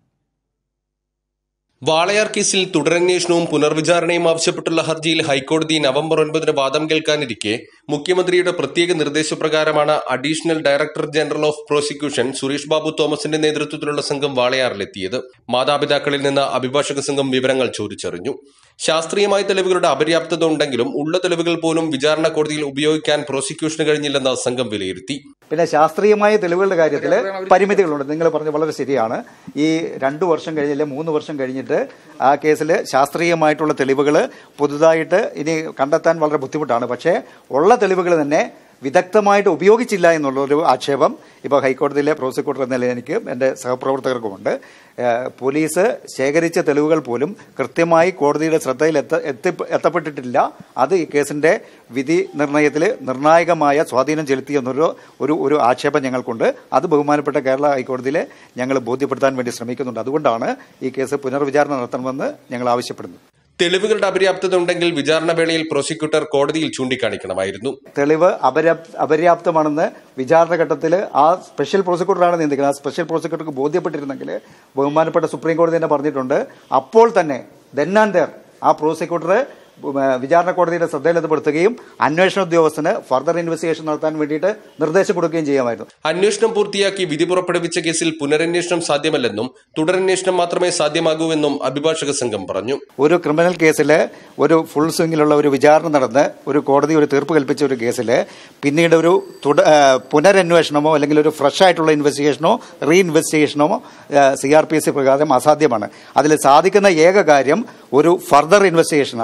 വാളയാർ കേസിൽ തുടരന്വേഷണവും പുനർവിചാരണയും ആവശ്യപ്പെട്ടുള്ള ഹർജിയിൽ ഹൈക്കോടതി നവംബർ ഒൻപതിന് വാദം കേൾക്കാനിരിക്കെ മുഖ്യമന്ത്രിയുടെ പ്രത്യേക നിർദ്ദേശപ്രകാരമാണ് additional director general of prosecution Suresh Babu തോമസിന്റെ നേതൃത്വത്തിലുള്ള സംഘം വാളയാറിലെത്തിയത് മാതാപിതാക്കളിൽ നിന്ന് അഭിഭാഷക സംഘം വിവരങ്ങൾ ചോദിച്ചറിഞ്ഞു ശാസ്ത്രീയമായ തെളിവുകളുടെ അപര്യാപ്തത ഉണ്ടെങ്കിലും ഉള്ള തെളിവുകൾ പോലും വിചാരണ കോടതിയിൽ ഉപയോഗിക്കാൻ പ്രോസിക്യൂഷന് കഴിഞ്ഞില്ലെന്ന് സംഘം വിലയിരുത്തി പിന്നെ ശാസ്ത്രീയമായ തെളിവുകളുടെ കാര്യത്തിൽ പരിമിതികളുണ്ട് നിങ്ങൾ പറഞ്ഞത് വളരെ ശരിയാണ് ഈ രണ്ടു വർഷം കഴിഞ്ഞില്ല മൂന്ന് വർഷം കഴിഞ്ഞിട്ട് ആ കേസിൽ ശാസ്ത്രീയമായിട്ടുള്ള തെളിവുകൾ പുതുതായിട്ട് ഇനി കണ്ടെത്താൻ വളരെ ബുദ്ധിമുട്ടാണ് പക്ഷേ ഉള്ള തെളിവുകൾ തന്നെ വിദഗ്ധമായിട്ട് ഉപയോഗിച്ചില്ല എന്നുള്ളൊരു ആക്ഷേപം ഇപ്പോൾ ഹൈക്കോടതിയിലെ പ്രോസിക്യൂട്ടർ എന്ന നിലയിൽ എനിക്ക് എൻ്റെ സഹപ്രവർത്തകർക്കുമുണ്ട് ഏഹ് പോലീസ് ശേഖരിച്ച തെളിവുകൾ പോലും കൃത്യമായി കോടതിയുടെ ശ്രദ്ധയിൽ എത്ത എത്തി എത്തപ്പെട്ടിട്ടില്ല അത് ഈ കേസിന്റെ വിധി നിർണയത്തിൽ നിർണായകമായ സ്വാധീനം ചെലുത്തി എന്നൊരു ഒരു ഒരു ആക്ഷേപം ഞങ്ങൾക്കുണ്ട് അത് ബഹുമാനപ്പെട്ട കേരള ഹൈക്കോടതിയിൽ ഞങ്ങൾ ബോധ്യപ്പെടുത്താൻ വേണ്ടി ശ്രമിക്കുന്നുണ്ട് അതുകൊണ്ടാണ് ഈ കേസ് പുനർവിചാരണ നടത്തണമെന്ന് ഞങ്ങൾ ആവശ്യപ്പെടുന്നത് തെളിവുകളുടെ അപര്യാപ്തത ഉണ്ടെങ്കിൽ വിചാരണ വേളയിൽ പ്രോസിക്യൂട്ടർ കോടതിയിൽ ചൂണ്ടിക്കാണിക്കണമായിരുന്നു തെളിവ് അപര്യാപ്ത അപര്യാപ്തമാണെന്ന് വിചാരണ ഘട്ടത്തിൽ ആ സ്പെഷ്യൽ പ്രോസിക്യൂട്ടറാണ് നിയന്ത്രിക്കുന്നത് ആ സ്പെഷ്യൽ പ്രോസിക്യൂട്ടർക്ക് ബോധ്യപ്പെട്ടിരുന്നെങ്കിൽ ബഹുമാനപ്പെട്ട സുപ്രീം കോടതി തന്നെ പറഞ്ഞിട്ടുണ്ട് അപ്പോൾ തന്നെ ദെൻ ആൻഡ് ദർ ആ പ്രോസിക്യൂട്ടർ വിചാരണ കോടതിയുടെ ശ്രദ്ധയിലെത്തപ്പെടുത്തുകയും അന്വേഷണ ഉദ്യോഗസ്ഥന് ഫർദർ ഇൻവെസ്റ്റിഗേഷൻ നടത്താൻ വേണ്ടിയിട്ട് നിർദ്ദേശം കൊടുക്കുകയും ചെയ്യാമായിരുന്നു അന്വേഷണം പൂർത്തിയാക്കി വിധി പുറപ്പെടുവിച്ച കേസിൽ പുനരന്വേഷണം സാധ്യമല്ലെന്നും തുടരന്വേഷണം മാത്രമേ സാധ്യമാകൂവെന്നും അഭിഭാഷക സംഘം പറഞ്ഞു ഒരു ക്രിമിനൽ കേസിൽ ഒരു ഫുൾ സ്വിംഗിലുള്ള ഒരു വിചാരണ നടന്ന് ഒരു കോടതി ഒരു തീർപ്പ് കൽപ്പിച്ച ഒരു കേസിൽ പിന്നീട് ഒരു തുട- ആ, പുനരന്വേഷണമോ അല്ലെങ്കിൽ ഒരു ഫ്രഷ് ആയിട്ടുള്ള ഇൻവെസ്റ്റിഗേഷനോ റീ ഇൻവെസ്റ്റിഗേഷനോ സി ആർ പി എസ് പ്രകാരം അസാധ്യമാണ് അതിൽ സാധിക്കുന്ന ഏക കാര്യം ഒരു ഫർദർ ഇൻവെസ്റ്റിഗേഷനാണ് അതായത്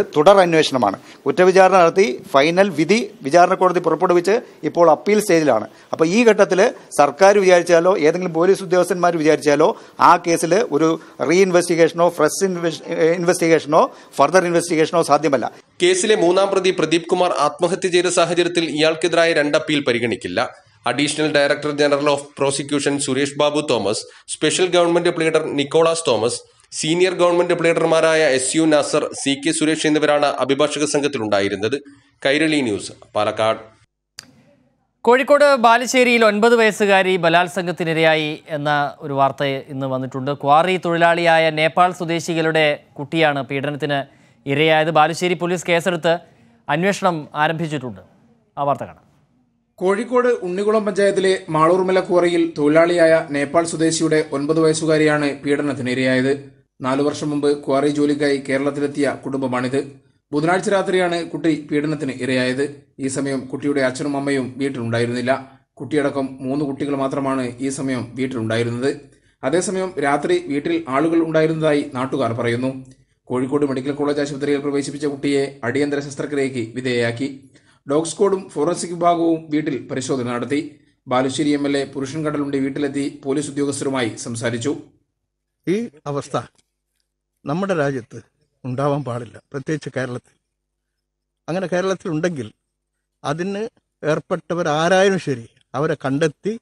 തുടർ അന്വേഷണമാണ് കുറ്റവിചാരണ നടത്തി ഫൈനൽ വിധി വിചാരണ കോടതി പുറപ്പെടുവിച്ച് ഇപ്പോൾ അപ്പീൽ സ്റ്റേജിലാണ് അപ്പോൾ ഈ ഘട്ടത്തിൽ സർക്കാർ വിചാരിച്ചാലോ ഏതെങ്കിലും പോലീസ് ഉദ്യോഗസ്ഥന്മാർ വിചാരിച്ചാലോ ആ കേസിൽ ഒരു റീ ഇൻവെസ്റ്റിഗേഷനോ ഫ്രഷ് ഇൻവെസ്റ്റിഗേഷനോ ഫർദർ ഇൻവെസ്റ്റിഗേഷനോ സാധ്യമല്ല കേസിലെ മൂന്നാം പ്രതി പ്രദീപ് കുമാർ ആത്മഹത്യ ചെയ്ത സാഹചര്യത്തിൽ ഇയാൾക്കെതിരായ രണ്ട് അപ്പീൽ പരിഗണിക്കില്ല additional director general of prosecution Suresh Babu Thomas special government pleader Nicholas Thomas senior government പ്ലീഡർമാരായ S U Nasar C K Suresh എന്നിവരാണ് അഭിഭാഷക സംഘത്തിലുണ്ടായിരുന്നത് കൈരളി ന്യൂസ് പാലക്കാട് കോഴിക്കോട് ബാലുശ്ശേരിയിൽ ഒൻപത് വയസ്സുകാരി ബലാത്സംഗത്തിനിരയായി എന്ന ഒരു വാർത്ത ഇന്ന് വന്നിട്ടുണ്ട് ക്വാറി തൊഴിലാളിയായ നേപ്പാൾ സ്വദേശികളുടെ കുട്ടിയാണ് പീഡനത്തിന് ഇരയായത് ബാലുശ്ശേരി പോലീസ് കേസെടുത്ത് അന്വേഷണം ആരംഭിച്ചിട്ടുണ്ട് ആ വാർത്ത കാണാം കോഴിക്കോട് ഉണ്ണികുളം പഞ്ചായത്തിലെ മാളൂർമല ക്വാറിയിൽ തൊഴിലാളിയായ നേപ്പാൾ സ്വദേശിയുടെ ഒൻപത് വയസ്സുകാരിയാണ് പീഡനത്തിനിരയായത് നാലു വർഷം മുമ്പ് ക്വാറി ജോലിക്കായി കേരളത്തിലെത്തിയ കുടുംബമാണിത് ബുധനാഴ്ച രാത്രിയാണ് കുട്ടി പീഡനത്തിന് ഇരയായത് ഈ സമയം കുട്ടിയുടെ അച്ഛനും അമ്മയും വീട്ടിലുണ്ടായിരുന്നില്ല കുട്ടിയടക്കം മൂന്ന് കുട്ടികൾ മാത്രമാണ് ഈ സമയം വീട്ടിലുണ്ടായിരുന്നത് അതേസമയം രാത്രി വീട്ടിൽ ആളുകൾ ഉണ്ടായിരുന്നതായി നാട്ടുകാർ പറയുന്നു കോഴിക്കോട് മെഡിക്കൽ കോളേജ് ആശുപത്രിയിൽ പ്രവേശിപ്പിച്ച കുട്ടിയെ അടിയന്തര ശസ്ത്രക്രിയയ്ക്ക് വിധേയയാക്കി ഡോഗ് സ്ക്വാഡും ഫോറൻസിക് വിഭാഗവും വീട്ടിൽ പരിശോധന നടത്തി ബാലുശ്ശേരി എം എൽ എ പുരുഷൻ കടലുണ്ടി വീട്ടിലെത്തി പോലീസ് ഉദ്യോഗസ്ഥരുമായി സംസാരിച്ചു ഈ അവസ്ഥ നമ്മുടെ രാജ്യത്ത് ഉണ്ടാവാൻ പാടില്ല പ്രത്യേകിച്ച് കേരളത്തിൽ അങ്ങനെ കേരളത്തിൽ ഉണ്ടെങ്കിൽ അതിന് ഏർപ്പെട്ടവർ ആരായാലും ശരി അവരെ കണ്ടെത്തി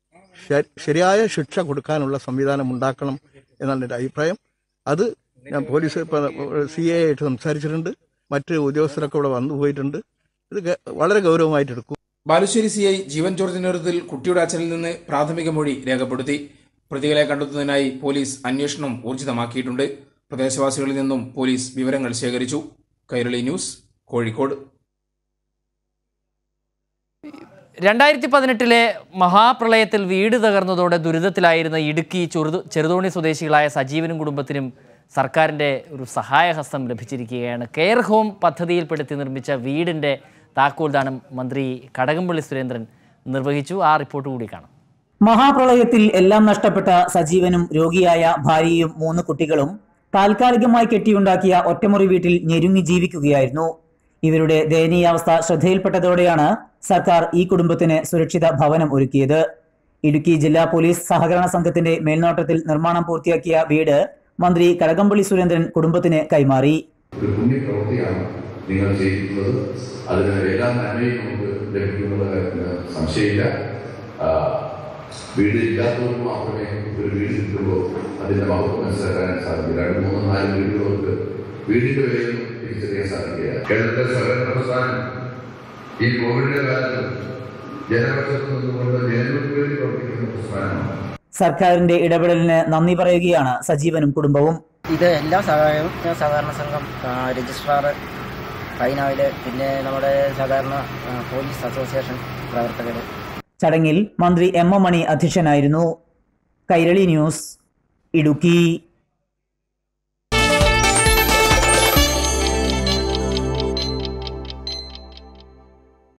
ശ- ശരിയായ ശിക്ഷ കൊടുക്കാനുള്ള സംവിധാനം ഉണ്ടാക്കണം എന്നാണ് എൻ്റെ അഭിപ്രായം അത് ഞാൻ പോലീസ് സി എ ആയിട്ട് സംസാരിച്ചിട്ടുണ്ട് മറ്റ് ഉദ്യോഗസ്ഥരൊക്കെ ഇവിടെ വന്നു പോയിട്ടുണ്ട് ഇത് ഗ- വളരെ ഗൗരവമായിട്ട് എടുക്കും ബാലുശ്ശേരി സി ഐ ജീവൻ ജോർജിന്റെ നേതൃത്വത്തിൽ കുട്ടിയുടെ അച്ഛനിൽ നിന്ന് പ്രാഥമിക മൊഴി രേഖപ്പെടുത്തി പ്രതികളെ കണ്ടെത്തുന്നതിനായി പോലീസ് അന്വേഷണം ഊർജിതമാക്കിയിട്ടുണ്ട് പ്രദേശവാസികളിൽ നിന്നും പോലീസ് വിവരങ്ങൾ ശേഖരിച്ചു കൈരളി ന്യൂസ് കോഴിക്കോട് രണ്ടായിരത്തി പതിനെട്ടിലെ മഹാപ്രളയത്തിൽ വീട് തകർന്നതോടെ ദുരിതത്തിലായിരുന്ന ഇടുക്കി ചെറുതു ചെറുതോണി സ്വദേശികളായ സജീവനും കുടുംബത്തിനും സർക്കാരിൻ്റെ ഒരു സഹായഹസ്തം ലഭിച്ചിരിക്കുകയാണ് കെയർ ഹോം പദ്ധതിയിൽപ്പെടുത്തി നിർമ്മിച്ച വീടിൻ്റെ താക്കോൽദാനം മന്ത്രി കടകംപള്ളി സുരേന്ദ്രൻ നിർവഹിച്ചു ആ റിപ്പോർട്ട് കൂടി കാണാം മഹാപ്രളയത്തിൽ എല്ലാം നഷ്ടപ്പെട്ട സജീവനും രോഗിയായ ഭാര്യയും മൂന്ന് കുട്ടികളും താൽക്കാലികമായി കെട്ടിയുണ്ടാക്കിയ ഒറ്റമുറി വീട്ടിൽ ഞെരുങ്ങി ജീവിക്കുകയായിരുന്നു ഇവരുടെ ദയനീയാവസ്ഥ ശ്രദ്ധയിൽപ്പെട്ടതോടെയാണ് സർക്കാർ ഈ കുടുംബത്തിന് സുരക്ഷിത ഭവനം ഒരുക്കിയത് ഇടുക്കി ജില്ലാ പോലീസ് സഹകരണ സംഘത്തിന്റെ മേൽനോട്ടത്തിൽ നിർമ്മാണം പൂർത്തിയാക്കിയ വീട് മന്ത്രി കടകംപള്ളി സുരേന്ദ്രൻ കുടുംബത്തിന് കൈമാറി ഒരു പുണ്യപ്രവൃത്തിയാണ് നിങ്ങൾ ചെയ്തിട്ടുള്ളത് അതിന് എല്ലാ നന്മയും നമുക്ക് ലഭിക്കുന്നുള്ള കാര്യത്തിന് സംശയമില്ല ആ, വീട് ഇല്ലാത്തവർക്ക് മാത്രമേ ഒരു വീട് കിട്ടുമ്പോൾ അതിന്റെ മഹത്വം മനസ്സിലാക്കാൻ സാധിക്കും രണ്ട് മൂന്ന് നാല് വീടുകൾക്ക് വീടിന്റെ വിലയൊന്നും തിരിച്ചറിയാൻ സാധിക്കില്ല കേരളത്തിലെ സഹകരണ പ്രസ്ഥാനം ഈ കോവിഡിന്റെ കാലത്ത് ജനപക്ഷത്ത് നിന്നുകൊണ്ട് ജനങ്ങൾക്ക് വേണ്ടി പ്രവർത്തിക്കുന്ന പ്രസ്ഥാനമാണ് സർക്കാരിന്റെ ഇടപെടലിന് നന്ദി പറയുകയാണ് സജീവനും കുടുംബവും ഇത് എല്ലാ സഹകരണ സഹകരണ സംഘം ആ, രജിസ്ട്രാർ ഫൈനാവില് പിന്നെ നമ്മുടെ സഹകരണ ആ, പോലീസ് അസോസിയേഷൻ പ്രവർത്തകർ ചടങ്ങിൽ മന്ത്രി എം എം മണി അധ്യക്ഷനായിരുന്നു കൈരളി ന്യൂസ് ഇടുക്കി